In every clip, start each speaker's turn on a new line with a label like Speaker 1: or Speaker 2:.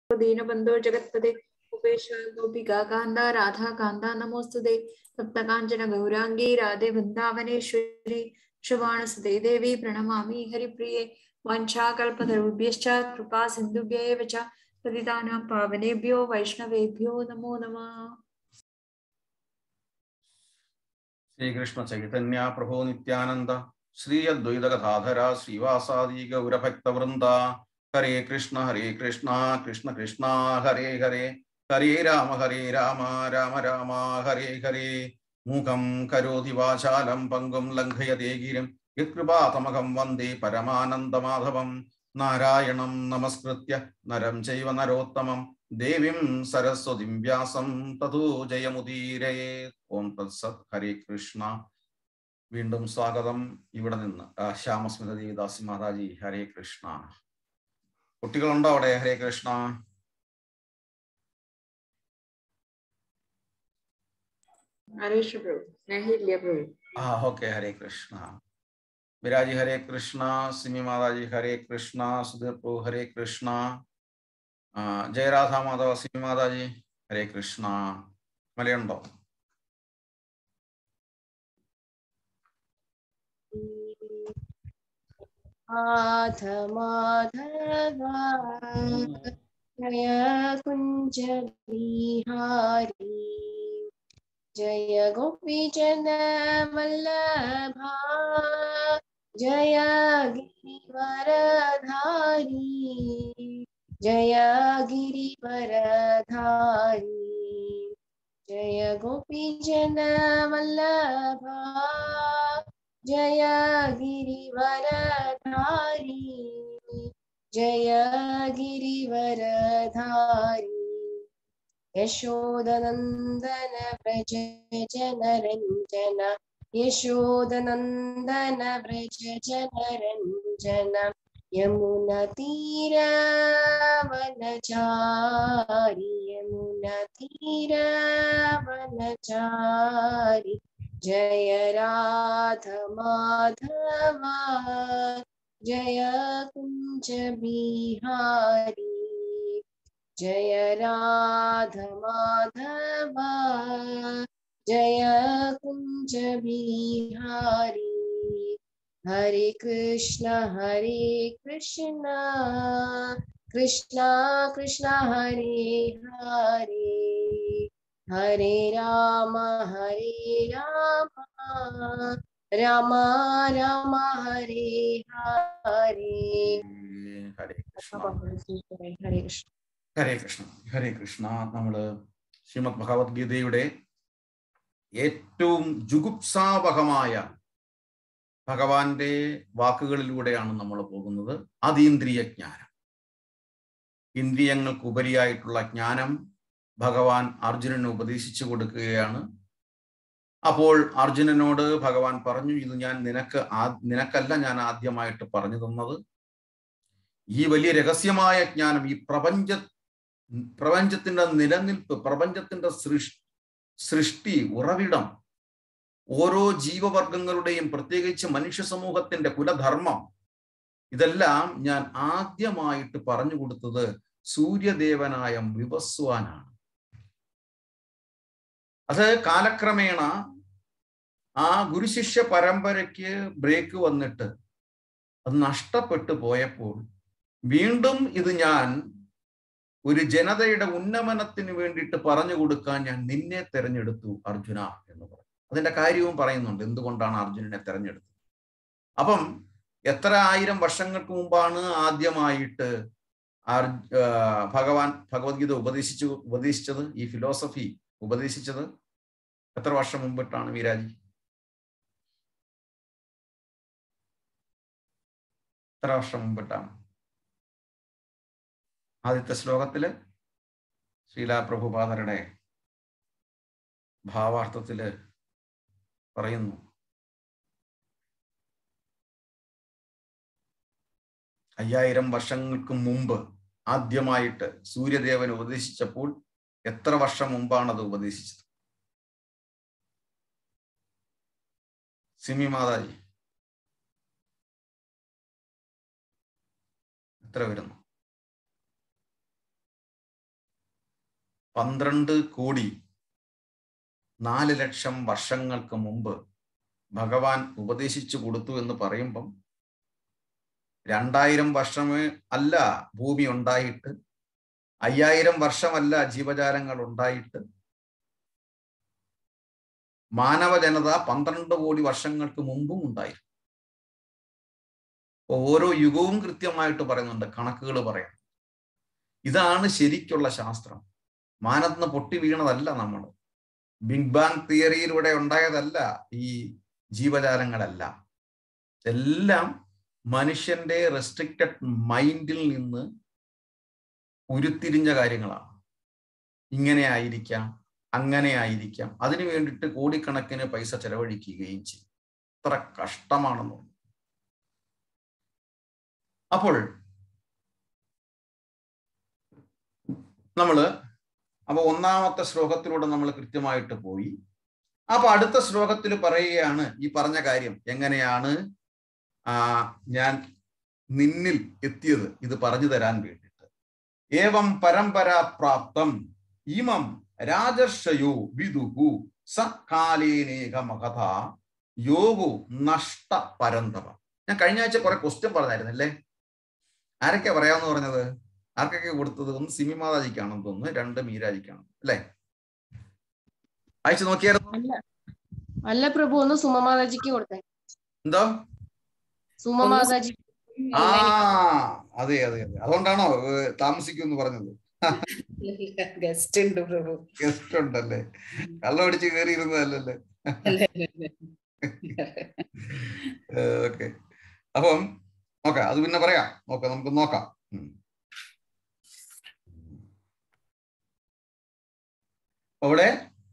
Speaker 1: ദീനബന്ധോ ജഗത്പദേ ഉപേക്ഷ ഗോപികാ കാന്ത രാധാ കാന്ത നമോസ്തുതേ സപ്തകാഞ്ചന ഗൗരാംഗീ രാധേ വൃന്ദാവനേശ്വരി ശുഭാണസുതേ ദേവി പ്രണമാമി ഹരിപ്രിയേ വാഞ്ചാകൽപതരുഭ്യശ്ച കൃപാ സിന്ധുഭ്യ ഏവ ച പതിതാനാം പാവനേഭ്യോ വൈഷ്ണവേഭ്യോ നമോ നമഃ
Speaker 2: ശ്രീകൃഷ്ണ ചൈതന്യ പ്രഭോ നിത്യാനന്ദ ശ്രീ അദ്വൈത കഥാധര ശ്രീവാസാദി ഗൗരഭക്തവൃന്ദ ഹരേ കൃഷ്ണ ഹരേ കൃഷ്ണ കൃഷ്ണ കൃഷ്ണ ഹരേ ഹരേ ഹരേ രാമ ഹരേ രാമ രാമ രാമ ഹരേ ഹരേ മൂകം കരോതി വാചാലം പങ്കും ലംഘയതേ ഗിരിം യത്കൃപാതമകം വന്ദേ പരമാനന്ദമാധവം നാരായണം നമസ്കൃത്യ നരം ചൈവ നരോത്തമം ദേവീം സരസ്വതിം വ്യാസം തതോ ജയമുദീരയേ ഓം തത്സത് ഹരേ കൃഷ്ണ വീണ്ടും സ്വാഗതം ഇവിടെ നിന്ന് ആ, ശ്യാമസ്മിത ദേവിദാസി മാതാജി ഹരേ കൃഷ്ണ കുട്ടികളുണ്ടോ അവിടെ ഹരേ കൃഷ്ണ
Speaker 1: ഹരീഷ് പ്രഭു സ്നേഹില്യ പ്രഭു
Speaker 2: ആ ഓക്കെ ഹരേ കൃഷ്ണ വിരാജി ഹരേ കൃഷ്ണ സിമി മാതാജി ഹരേ കൃഷ്ണ സുധീർ പ്രഭു ഹരേ കൃഷ്ണ ആ, ജയരാധ മാധവ സിമി മാതാജി ഹരേ കൃഷ്ണ മലയുണ്ടോ
Speaker 3: माध माधव जय कुञ्ज बिहारी जय गोपीजन वल्लभा जय गिरिवरधारी जय गिरिवरधारी जय गोपीजन वल्लभा जय गिरिवरधारी जय गिरिवरधारी यशोदनन्दन व्रज जनरञ्जन यशोदनन्दन व्रज जनरञ्जन यमुनतीरवनचारि यमुनतीरवनचारि जय राध माधव जय कुञ्ज बिहारी जय राध माधव जय कुञ्ज बिहारी हरे कृष्ण हरे कृष्ण कृष्ण कृष्ण हरे हरे हरे राम हरे राम राम राम हरे हरे
Speaker 2: ഹരേ കൃഷ്ണ
Speaker 3: ഹരേ കൃഷ്ണ
Speaker 2: ഹരേ കൃഷ്ണ ഹരേ കൃഷ്ണ നമ്മള് ശ്രീമദ് ഭഗവത്ഗീതയുടെ ഏറ്റവും ജുഗുപ്സാവഹമായ ഭഗവാന്റെ വാക്കുകളിലൂടെയാണ് നമ്മൾ പോകുന്നത് അതീന്ദ്രിയ ജ്ഞാനം ഇന്ദ്രിയങ്ങൾക്ക് ഉപരിയായിട്ടുള്ള ജ്ഞാനം ഭഗവാൻ അർജുനന് ഉപദേശിച്ചു കൊടുക്കുകയാണ് അപ്പോൾ അർജുനനോട് ഭഗവാൻ പറഞ്ഞു ഇത് ഞാൻ നിനക്ക് ആ നിനക്കല്ല ഞാൻ ആദ്യമായിട്ട് പറഞ്ഞു തന്നത് ഈ വലിയ രഹസ്യമായ ജ്ഞാനം ഈ പ്രപഞ്ച പ്രപഞ്ചത്തിന്റെ നിലനിൽപ്പ് പ്രപഞ്ചത്തിന്റെ സൃഷ് സൃഷ്ടി ഉറവിടം ഓരോ ജീവവർഗങ്ങളുടെയും പ്രത്യേകിച്ച് മനുഷ്യ സമൂഹത്തിന്റെ കുലധർമ്മം ഇതെല്ലാം ഞാൻ ആദ്യമായിട്ട് പറഞ്ഞു കൊടുത്തത് സൂര്യദേവനായ വിവസ്വാനാണ് അത് കാലക്രമേണ ആ ഗുരുശിഷ്യ പരമ്പരയ്ക്ക് ബ്രേക്ക് വന്നിട്ട് അത് നഷ്ടപ്പെട്ടു പോയപ്പോൾ വീണ്ടും ഇത് ഞാൻ ഒരു ജനതയുടെ ഉന്നമനത്തിന് വേണ്ടിയിട്ട് പറഞ്ഞു കൊടുക്കാൻ ഞാൻ നിന്നെ തെരഞ്ഞെടുത്തു അർജുന എന്ന് പറഞ്ഞു അതിന്റെ കാര്യവും പറയുന്നുണ്ട് എന്തുകൊണ്ടാണ് അർജുനനെ തെരഞ്ഞെടുത്തത് അപ്പം എത്ര ആയിരം വർഷങ്ങൾക്ക് മുമ്പാണ് ആദ്യമായിട്ട് അർജ് ആ, ഭഗവാൻ ഭഗവത്ഗീത ഉപദേശിച്ചു ഉപദേശിച്ചത് ഈ ഫിലോസഫി ഉപദേശിച്ചത് എത്ര വർഷം മുമ്പിട്ടാണ് വീരാജി എത്ര വർഷം മുമ്പിട്ടാണ് ആദ്യത്തെ ശ്ലോകത്തില് ശീലാപ്രഭുപാദരുടെ ഭാവാർത്ഥത്തില് പറയുന്നു അയ്യായിരം വർഷങ്ങൾക്ക് മുമ്പ് ആദ്യമായിട്ട് സൂര്യദേവൻ ഉപദേശിച്ചപ്പോൾ എത്ര വർഷം മുമ്പാണ് അത് ഉപദേശിച്ചത് സിമി മാതാജി എത്ര വരുന്നു പന്ത്രണ്ട് കോടി നാല് ലക്ഷം വർഷങ്ങൾക്ക് മുമ്പ് ഭഗവാൻ ഉപദേശിച്ചു കൊടുത്തു എന്ന് പറയുമ്പം രണ്ടായിരം വർഷമേ അല്ല ഭൂമി ഉണ്ടായിട്ട് അയ്യായിരം വർഷമല്ല ജീവജാലങ്ങൾ ഉണ്ടായിട്ട് മാനവ ജനത പന്ത്രണ്ട് കോടി വർഷങ്ങൾക്ക് മുമ്പും ഉണ്ടായിരുന്നു അപ്പൊ ഓരോ യുഗവും കൃത്യമായിട്ട് പറയുന്നുണ്ട് കണക്കുകൾ പറയാം ഇതാണ് ശരിക്കുള്ള ശാസ്ത്രം മാനത്തുനിന്ന് പൊട്ടി വീണതല്ല നമ്മൾ ബിഗ് ബാങ് തിയറിയിലൂടെ ഉണ്ടായതല്ല ഈ ജീവജാലങ്ങളല്ല എല്ലാം മനുഷ്യന്റെ റെസ്ട്രിക്റ്റഡ് മൈൻഡിൽ നിന്ന് ഉരുത്തിരിഞ്ഞ കാര്യങ്ങളാണ് ഇങ്ങനെ ആയിരിക്കാം അങ്ങനെ ആയിരിക്കാം അതിനു വേണ്ടിയിട്ട് കോടിക്കണക്കിന് പൈസ ചെലവഴിക്കുകയും ചെയ്യും അത്ര കഷ്ടമാണെന്ന് തോന്നുന്നു അപ്പോൾ നമ്മള് അപ്പൊ ഒന്നാമത്തെ ശ്ലോകത്തിലൂടെ നമ്മൾ കൃത്യമായിട്ട് പോയി അപ്പൊ അടുത്ത ശ്ലോകത്തിൽ പറയുകയാണ് ഈ പറഞ്ഞ കാര്യം എങ്ങനെയാണ് ആ ഞാൻ നിന്നിൽ എത്തിയത് ഇത് പറഞ്ഞു തരാൻ വേണ്ടിയിട്ട് ഏവം പരമ്പര പ്രാപ്തം ഇമം രാജർഷയോ വിദുഹു സകാലേനേകമകഥ യോഗു നഷ്ട പരന്തവ ഞാൻ കഴിഞ്ഞ ആഴ്ച കുറെ ക്വസ്റ്റ്യൻ പറഞ്ഞായിരുന്നല്ലേ ആരൊക്കെ പറയാന്ന് പറഞ്ഞത് ആർക്കൊക്കെ കൊടുത്തത് ഒന്ന് സിമി മാതാജിക്കാണെന്ന് തോന്നുന്നു രണ്ട് മീരാജിക്കാണ് അല്ലേ അയച്ചു നോക്കിയായിരുന്നു
Speaker 3: അല്ല അല്ല പ്രഭു ഒന്ന് സുമമാതാജിക്ക് കൊടുത്തേ
Speaker 2: എന്തോ
Speaker 3: സുമമാതാജി
Speaker 2: ആ അതെ അതെ അതെ അതുകൊണ്ടാണോ ഏഹ്, താമസിക്കുമെന്ന് പറഞ്ഞത്
Speaker 1: ഗസ്റ്റ് ഉണ്ട് പ്രഭു
Speaker 2: ഗസ്റ്റ് ഉണ്ടല്ലേ കള്ളമടിച്ച് കയറിയിരുന്നതല്ലല്ലേ ഓക്കെ അപ്പം ഓക്കെ അത് പിന്നെ പറയാം ഓക്കെ നമുക്ക് നോക്കാം ഉം. അവിടെ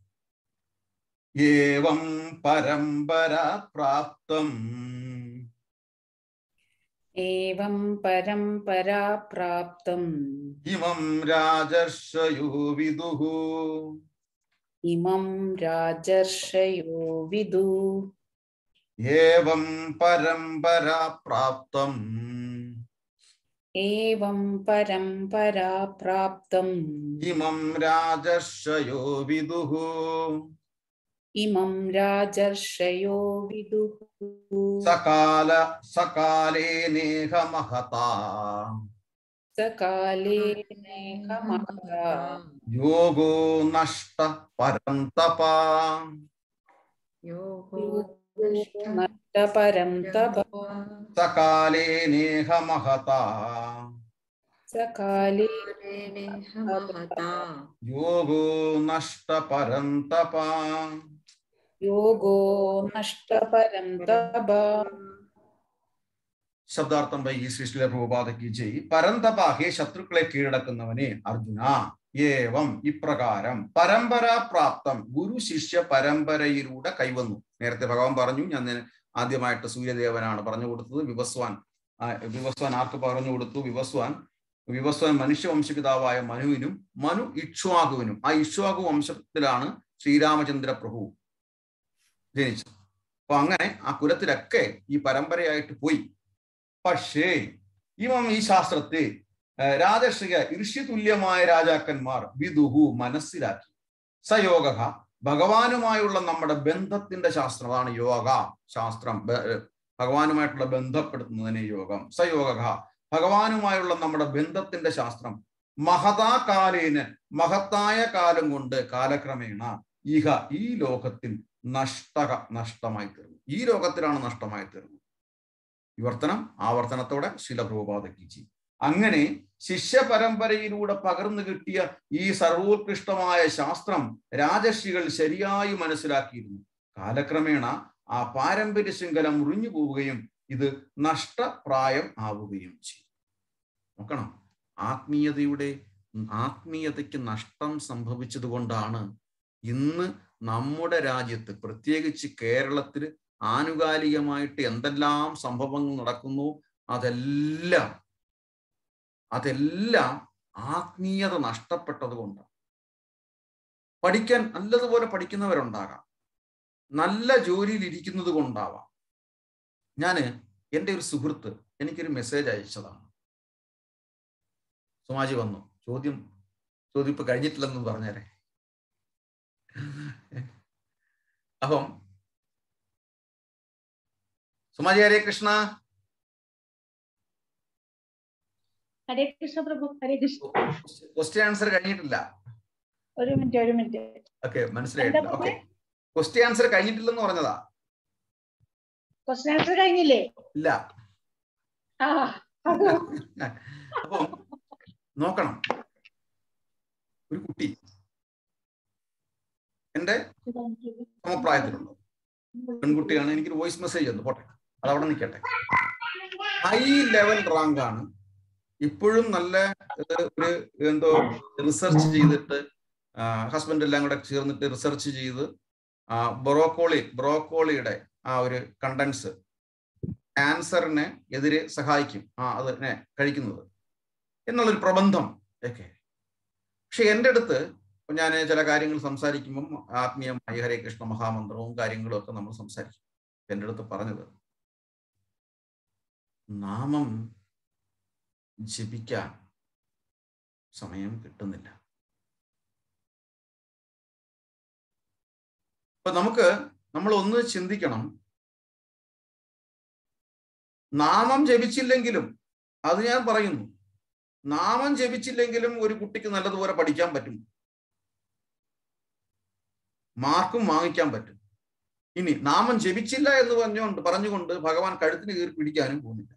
Speaker 2: ഏവം പരമ്പര പ്രാപ്തം
Speaker 4: एवं परम्परा प्राप्तम्
Speaker 2: ഇമം രാജർഷയോ വിദുഹു
Speaker 4: इमं राजर्षयो विदु
Speaker 2: ഏവം പരമ്പര പ്രാപ്തം
Speaker 4: एवं परम्परा प्राप्तम्
Speaker 2: ഇമം രാജർഷയോ വിദുഹു
Speaker 4: इमं राजर्षयो विदुः
Speaker 2: സകാല സകാലേ നേഹമഹതാ
Speaker 4: सकाले नेहमहता
Speaker 2: യോഗോ നഷ്ട പരന്തപ
Speaker 1: യോഗോ
Speaker 4: नष्टपरं तप
Speaker 2: സകാലേ നേഹമഹതാ
Speaker 4: सकाले
Speaker 2: യോഗോ നഷ്ട പരന്തപ
Speaker 4: योगो नष्टपरं तप
Speaker 2: ശബ്ദാർത്ഥം ബൈ ഈ ശ്രീശ്രീല പ്രഭുപാതയ്ക്ക് ജയ് പരന്തപ ഹേ ശത്രുക്കളെ കീഴടക്കുന്നവനെ അർജുന ഏവം ഇപ്രകാരം പരമ്പര പ്രാപ്തം ഗുരു ശിഷ്യ പരമ്പരയിലൂടെ കൈവന്നു നേരത്തെ ഭഗവാൻ പറഞ്ഞു ഞാൻ നിന- ആദ്യമായിട്ട് സൂര്യദേവനാണ് പറഞ്ഞു കൊടുത്തത് വിവസ്വാൻ ആ, വിവസ്വാൻ ആർക്ക് പറഞ്ഞു കൊടുത്തു വിവസ്വാൻ വിവസ്വാൻ മനുഷ്യവംശപിതാവായ മനുവിനും മനു ഇക്ഷ്വാകുവിനും ആ ഇക്ഷ്വാകു വംശത്തിലാണ് ശ്രീരാമചന്ദ്ര പ്രഭു ജനിച്ചത് അപ്പൊ അങ്ങനെ ആ കുലത്തിലൊക്കെ ഈ പരമ്പരയായിട്ട് പോയി പക്ഷേ ഇവം ഈ ശാസ്ത്രത്തെ ആ, രാജർഷിക ഋഷ്യതുല്യമായ രാജാക്കന്മാർ വിദുഹു മനസ്സിലാക്കി സയോഗ ഭഗവാനുമായുള്ള നമ്മുടെ ബന്ധത്തിന്റെ ശാസ്ത്രം അതാണ് യോഗ ശാസ്ത്രം ബ- ഏർ ഭഗവാനുമായിട്ടുള്ള ബന്ധപ്പെടുത്തുന്നതിനെ യോഗം സയോഗ ഭഗവാനുമായുള്ള നമ്മുടെ ബന്ധത്തിന്റെ ശാസ്ത്രം മഹതാ കാലേന് മഹത്തായ കാലം കൊണ്ട് കാലക്രമേണ ഇഹ ഈ ലോകത്തിൽ നഷ്ടക നഷ്ടമായി തീർന്നു ഈ ലോകത്തിലാണ് നഷ്ടമായി തീർന്നത് വിവർത്തനം ആവർത്തനത്തോടെ ശിലപ്രഭുപാതയ്ക്ക് ചെയ്യും അങ്ങനെ ശിഷ്യ പരമ്പരയിലൂടെ പകർന്നു കിട്ടിയ ഈ സർവോത്കൃഷ്ടമായ ശാസ്ത്രം രാജർഷികൾ ശരിയായി മനസ്സിലാക്കിയിരുന്നു കാലക്രമേണ ആ പാരമ്പര്യ ശൃംഖല മുറിഞ്ഞു പോവുകയും ഇത് നഷ്ടപ്രായം ആവുകയും ചെയ്യും നോക്കണം ആത്മീയതയുടെ ആത്മീയതയ്ക്ക് നഷ്ടം സംഭവിച്ചത് കൊണ്ടാണ് ഇന്ന് നമ്മുടെ രാജ്യത്ത് പ്രത്യേകിച്ച് കേരളത്തിൽ ആനുകാലികമായിട്ട് എന്തെല്ലാം സംഭവങ്ങൾ നടക്കുന്നു അതെല്ലാം അതെല്ലാം ആത്മീയത നഷ്ടപ്പെട്ടത് കൊണ്ടാണ് പഠിക്കാൻ നല്ലതുപോലെ പഠിക്കുന്നവരുണ്ടാകാം നല്ല ജോലിയിൽ ഇരിക്കുന്നത് കൊണ്ടാവാം ഞാന് എൻ്റെ ഒരു സുഹൃത്ത് എനിക്കൊരു മെസ്സേജ് അയച്ചതാണ് സുമാജി വന്നു ചോദ്യം ചോദിപ്പ് കഴിഞ്ഞിട്ടില്ലെന്ന് പറഞ്ഞേരെ അപ്പം സുമാജി ഹരേ കൃഷ്ണ
Speaker 5: ഹരേ കൃഷ്ണ പ്രഭു ഹരേ കൃഷ്ണ
Speaker 2: ക്വസ്റ്റ്യൻ ആൻസർ കഴിഞ്ഞിട്ടില്ല
Speaker 5: ഒരു മിനിറ്റ് ഒരു മിനിറ്റ്
Speaker 2: ഓക്കെ മനസ്സിലായിട്ടില്ല
Speaker 5: എന്താ
Speaker 2: ഓക്കെ ക്വസ്റ്റ്യൻ ആൻസർ കഴിഞ്ഞിട്ടില്ലെന്ന് പറഞ്ഞതാ
Speaker 5: ക്വസ്റ്റൻ ആൻസർ കഴിഞ്ഞില്ലേ
Speaker 2: ഇല്ല
Speaker 5: ആ അതോ
Speaker 2: അപ്പം നോക്കണം ഒരു കുട്ടി എന്റെ സമപ്രായത്തിലുള്ള പെൺകുട്ടിയാണ് എനിക്കൊരു വോയിസ് മെസ്സേജ് തന്നു പോട്ടെ അതവിടെ നിൽക്കട്ടെ ഹൈ ലെവൽ റാങ്ക് ആണ് ഇപ്പോഴും നല്ല ഇത് ഒരു എന്തോ റിസർച്ച് ചെയ്തിട്ട് ഹസ്ബൻഡ് എല്ലാം കൂടെ ചേർന്നിട്ട് റിസർച്ച് ചെയ്ത് ബ്രോക്കോളി ബ്രോക്കോളിയുടെ ആ ഒരു കണ്ടൻസ് ക്യാൻസറിനെ എതിരെ സഹായിക്കും ആ അതിനെ കഴിക്കുന്നത് എന്നുള്ളൊരു പ്രബന്ധം ഒക്കെ പക്ഷെ എൻ്റെ അടുത്ത് ഞാൻ ചില കാര്യങ്ങൾ സംസാരിക്കുമ്പം ആത്മീയമായി ഹരേ കൃഷ്ണ മഹാമന്ത്രവും കാര്യങ്ങളും ഒക്കെ നമ്മൾ സംസാരിക്കും എൻ്റെ അടുത്ത് പറഞ്ഞത് നാമം ജപിക്കാൻ സമയം കിട്ടുന്നില്ല അപ്പൊ നമുക്ക് നമ്മൾ ഒന്ന് ചിന്തിക്കണം നാമം ജപിച്ചില്ലെങ്കിലും അത് ഞാൻ പറയുന്നു നാമം ജപിച്ചില്ലെങ്കിലും ഒരു കുട്ടിക്ക് നല്ലതുപോലെ പഠിക്കാൻ പറ്റും മാർക്കും വാങ്ങിക്കാൻ പറ്റും ഇനി നാമം ജപിച്ചില്ല എന്ന് പറഞ്ഞുകൊണ്ട് പറഞ്ഞുകൊണ്ട് ഭഗവാൻ കഴുത്തിന് കീറി പിടിക്കാനും പോകുന്നില്ല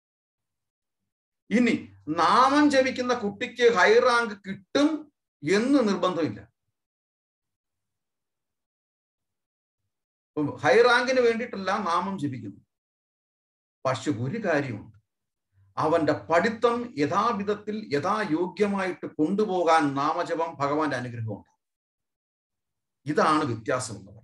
Speaker 2: ഇനി നാമം ജപിക്കുന്ന കുട്ടിക്ക് ഹൈ റാങ്ക് കിട്ടും എന്ന് നിർബന്ധമില്ല ഹൈ റാങ്കിന് വേണ്ടിയിട്ടല്ല നാമം ജപിക്കുന്നു പക്ഷെ ഒരു കാര്യമുണ്ട് അവന്റെ പഠിത്തം യഥാവിധത്തിൽ യഥായോഗ്യമായിട്ട് കൊണ്ടുപോകാൻ നാമജപം ഭഗവാന്റെ അനുഗ്രഹമുണ്ട് ഇതാണ് വ്യത്യാസം എന്ന് പറയുന്നത്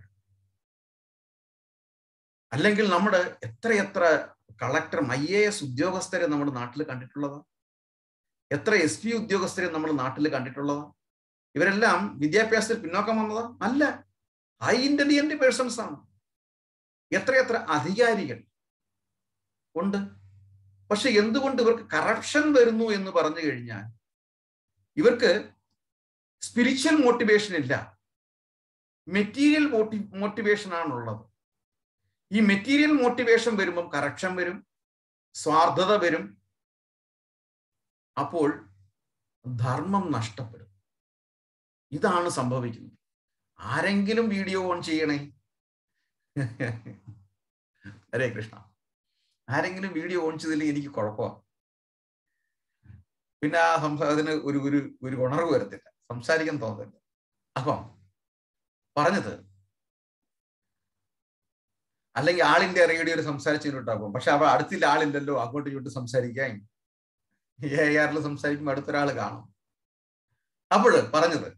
Speaker 2: അല്ലെങ്കിൽ നമ്മുടെ എത്രയെത്ര കളക്ടർ ഐ എ എസ് ഉദ്യോഗസ്ഥരെ നമ്മുടെ നാട്ടിൽ കണ്ടിട്ടുള്ളതാ എത്ര എസ് പി ഉദ്യോഗസ്ഥരെ നമ്മൾ നാട്ടിൽ കണ്ടിട്ടുള്ളതാ ഇവരെല്ലാം വിദ്യാഭ്യാസത്തിൽ പിന്നോക്കം വന്നതാ അല്ല ഹൈ ഇന്റലിജന്റ് പേഴ്സൺസ് ആണ് എത്രയെത്ര അധികാരികൾ ഉണ്ട് പക്ഷെ എന്തുകൊണ്ട് ഇവർക്ക് കറപ്ഷൻ വരുന്നു എന്ന് പറഞ്ഞു കഴിഞ്ഞാൽ ഇവർക്ക് സ്പിരിച്വൽ മോട്ടിവേഷൻ ഇല്ല മെറ്റീരിയൽ മോട്ടി മോട്ടിവേഷൻ ആണുള്ളത് ഈ മെറ്റീരിയൽ മോട്ടിവേഷൻ വരുമ്പം കറക്ഷൻ വരും സ്വാർത്ഥത വരും അപ്പോൾ ധർമ്മം നഷ്ടപ്പെടും ഇതാണ് സംഭവിക്കുന്നത് ആരെങ്കിലും വീഡിയോ ഓൺ ചെയ്യണേ ഹരേ കൃഷ്ണ ആരെങ്കിലും വീഡിയോ ഓൺ ചെയ്തില്ലെങ്കിൽ എനിക്ക് കുഴപ്പമാണ് പിന്നെ ആ സംസാരത്തിന് ഒരു ഒരു ഒരു ഉണർവ് വരത്തില്ല സംസാരിക്കാൻ തോന്നില്ല അപ്പം പറഞ്ഞത് അല്ലെങ്കിൽ ആളിന്റെ റേഡിയോയിൽ സംസാരിച്ചിട്ടുണ്ടാകും പക്ഷെ അവ അടുത്തില്ല ആളില്ലല്ലോ അങ്ങോട്ടും ഇങ്ങോട്ടും സംസാരിക്കാൻ എ ആറിൽ സംസാരിക്കുമ്പോൾ അടുത്തൊരാൾ കാണും അപ്പോൾ പറഞ്ഞത്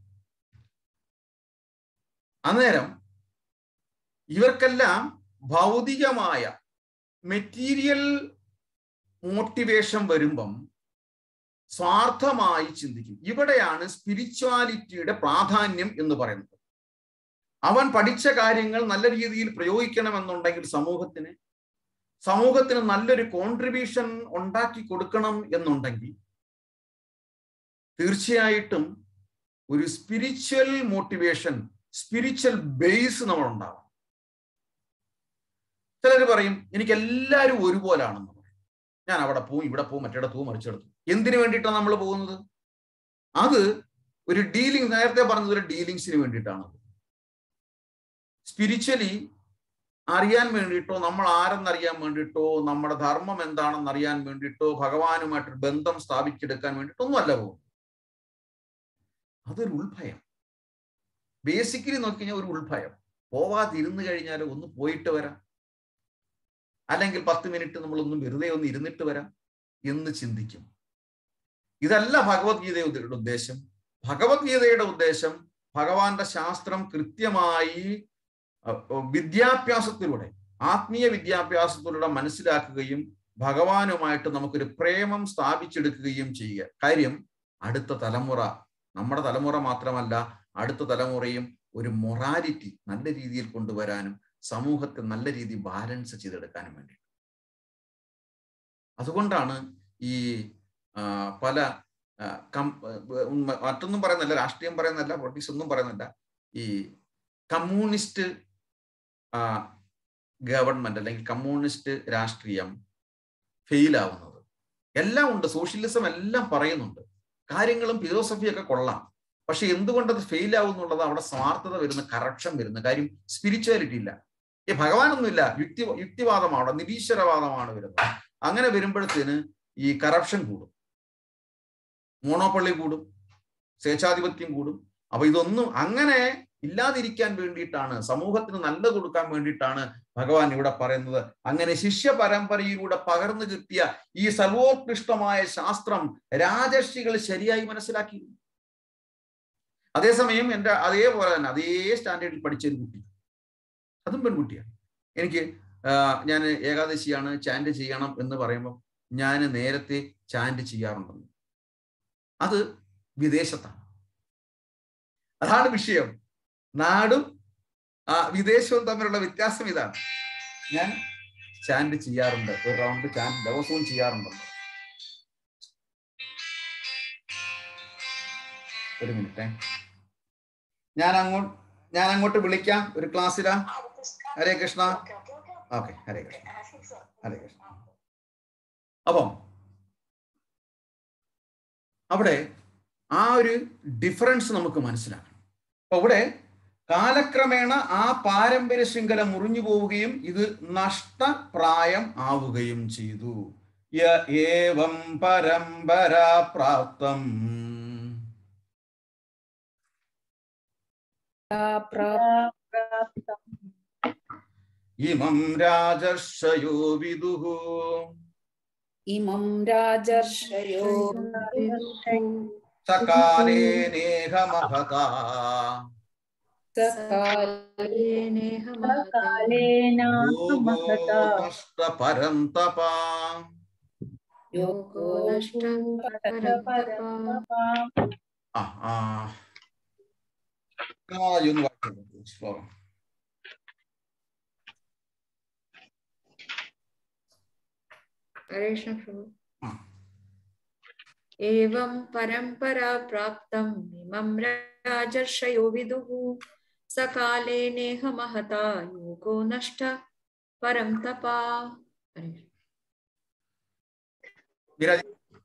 Speaker 2: അന്നേരം ഇവർക്കെല്ലാം ഭൗതികമായ മെറ്റീരിയൽ മോട്ടിവേഷൻ വരുമ്പം സ്വാർത്ഥമായി ചിന്തിക്കും ഇവിടെയാണ് സ്പിരിച്വാലിറ്റിയുടെ പ്രാധാന്യം എന്ന് പറയുന്നത് അവൻ പഠിച്ച കാര്യങ്ങൾ നല്ല രീതിയിൽ പ്രയോഗിക്കണമെന്നുണ്ടെങ്കിൽ സമൂഹത്തിന് സമൂഹത്തിന് നല്ലൊരു കോൺട്രിബ്യൂഷൻ ഉണ്ടാക്കി കൊടുക്കണം എന്നുണ്ടെങ്കിൽ തീർച്ചയായിട്ടും ഒരു സ്പിരിച്വൽ മോട്ടിവേഷൻ സ്പിരിച്വൽ ബേസ് നമ്മൾ ഉണ്ടാവണം ചിലർ പറയും എനിക്ക് എല്ലാവരും ഒരുപോലാണെന്ന് പറയും ഞാൻ അവിടെ പോവും ഇവിടെ പോവും മറ്റിടത്ത് പോവും മറിച്ചിടത്ത് എന്തിനു വേണ്ടിയിട്ടാണ് നമ്മൾ പോകുന്നത് അത് ഒരു ഡീലിംഗ് നേരത്തെ പറഞ്ഞത് ഒരു ഡീലിങ്സിന് വേണ്ടിയിട്ടാണ് സ്പിരിച്വലി അറിയാൻ വേണ്ടിയിട്ടോ നമ്മൾ ആരെന്നറിയാൻ വേണ്ടിയിട്ടോ നമ്മുടെ ധർമ്മം എന്താണെന്ന് അറിയാൻ വേണ്ടിയിട്ടോ ഭഗവാനുമായിട്ട് ബന്ധം സ്ഥാപിച്ചെടുക്കാൻ വേണ്ടിയിട്ടോ ഒന്നുമല്ല പോകുന്നത് അതൊരു ഉൾഭയം ബേസിക്കലി നോക്കിക്കഴിഞ്ഞാൽ ഒരു ഉൾഭയം പോവാതിരുന്നു കഴിഞ്ഞാൽ ഒന്ന് പോയിട്ട് വരാം അല്ലെങ്കിൽ പത്ത് മിനിറ്റ് നമ്മളൊന്ന് വെറുതെ ഒന്ന് ഇരുന്നിട്ട് വരാം എന്ന് ചിന്തിക്കും ഇതല്ല ഭഗവത്ഗീതയുടെ ഉദ്ദേശം ഭഗവത്ഗീതയുടെ ഉദ്ദേശം ഭഗവാന്റെ ശാസ്ത്രം കൃത്യമായി വിദ്യാഭ്യാസത്തിലൂടെ ആത്മീയ വിദ്യാഭ്യാസത്തിലൂടെ മനസ്സിലാക്കുകയും ഭഗവാനുമായിട്ട് നമുക്കൊരു പ്രേമം സ്ഥാപിച്ചെടുക്കുകയും ചെയ്യുക കാര്യം അടുത്ത തലമുറ നമ്മുടെ തലമുറ മാത്രമല്ല അടുത്ത തലമുറയും ഒരു മൊറാലിറ്റി നല്ല രീതിയിൽ കൊണ്ടുവരാനും സമൂഹത്തെ നല്ല രീതിയിൽ ബാലൻസ് ചെയ്തെടുക്കാനും വേണ്ടി അതുകൊണ്ടാണ് ഈ പല ആ, കം- ഉം, മറ്റൊന്നും പറയുന്നില്ല രാഷ്ട്രീയം പറയുന്നില്ല പൊളിറ്റിക്സ് ഒന്നും പറയുന്നില്ല ഈ കമ്മ്യൂണിസ്റ്റ് ഗവൺമെന്റ് അല്ലെങ്കിൽ കമ്മ്യൂണിസ്റ്റ് രാഷ്ട്രീയം ഫെയിൽ ആവുന്നത് എല്ലാം ഉണ്ട് സോഷ്യലിസം എല്ലാം പറയുന്നുണ്ട് കാര്യങ്ങളും ഫിലോസഫിയൊക്കെ കൊള്ളാം പക്ഷെ എന്തുകൊണ്ട് അത് ഫെയിൽ ആവും എന്നുള്ളത് അവിടെ സ്വാർത്ഥത വരുന്ന കറപ്ഷൻ വരുന്ന കാര്യം സ്പിരിച്വാലിറ്റി ഇല്ല ഈ ഭഗവാനൊന്നുമില്ല യുക്തി യുക്തിവാദമാണ് അവിടെ നിരീശ്വരവാദമാണ് വരുന്നത് അങ്ങനെ വരുമ്പോഴത്തേന് ഈ കറപ്ഷൻ കൂടും മോണോപ്പള്ളി കൂടും സ്വേച്ഛാധിപത്യം കൂടും അപ്പൊ ഇതൊന്നും അങ്ങനെ ഇല്ലാതിരിക്കാൻ വേണ്ടിയിട്ടാണ് സമൂഹത്തിന് നല്ലത് കൊടുക്കാൻ വേണ്ടിയിട്ടാണ് ഭഗവാൻ ഇവിടെ പറയുന്നത് അങ്ങനെ ശിഷ്യ പരമ്പരയിലൂടെ പകർന്നു കിട്ടിയ ഈ സർവോത്കൃഷ്ടമായ ശാസ്ത്രം രാജർഷികൾ ശരിയായി മനസ്സിലാക്കി അതേസമയം എൻ്റെ അതേപോലെ തന്നെ അതേ സ്റ്റാൻഡേർഡിൽ പഠിച്ച ഒരു കുട്ടി അതും പെൺകുട്ടിയാണ് എനിക്ക് ഞാൻ ഏകാദശിയാണ് ചാൻഡ് ചെയ്യണം എന്ന് പറയുമ്പോൾ ഞാൻ നേരത്തെ ചാൻഡ് ചെയ്യാറുണ്ടെന്ന് അത് വിദേശത്താണ് അതാണ് വിഷയം നാടും ആ വിദേശവും തമ്മിലുള്ള വ്യത്യാസം ഇതാണ് ഞാൻ ചാൻഡ് ചെയ്യാറുണ്ട് ഒരു റൗണ്ട് ചാൻഡ് ദിവസവും ചെയ്യാറുണ്ട് ഒരു മിനിറ്റ് ഞാൻ അങ്ങോട്ട് ഞാൻ അങ്ങോട്ട് വിളിക്കാം ഒരു ക്ലാസ്സിലാ ഹരേ കൃഷ്ണ ഓക്കെ ഹരേ കൃഷ്ണ ഹരേ കൃഷ്ണ അപ്പം അവിടെ ആ ഒരു ഡിഫറൻസ് നമുക്ക് മനസ്സിലാക്കണം അപ്പൊ ഇവിടെ കാലക്രമേണ ആ പാരമ്പര്യ ശൃംഖല മുറിഞ്ഞു പോവുകയും ഇത് നഷ്ടപ്രായം ആവുകയും ചെയ്തു യ ഏവം പരമ്പരാ പ്രാപ്തം ഇമം രാജർഷയോ വിദുഃ
Speaker 4: ഇമം രാജർഷയോ
Speaker 2: സകാലേ നേഹമഹതാ നഷ്ടപരം തപാ
Speaker 4: യോഗോ
Speaker 2: ആ ആ കൃഷ്ണമാതാജി ഒന്ന് വായിച്ചോളൂ ശ്ലോകം
Speaker 6: हरे कृष्ण प्रभु
Speaker 2: हाँ।
Speaker 6: एवं परंपरा प्राप्तम् इमं राजर्षयो विदुः सकाले नेह महता योगो नष्ट परं तपा हरे कृष्ण।
Speaker 2: വിരാജ്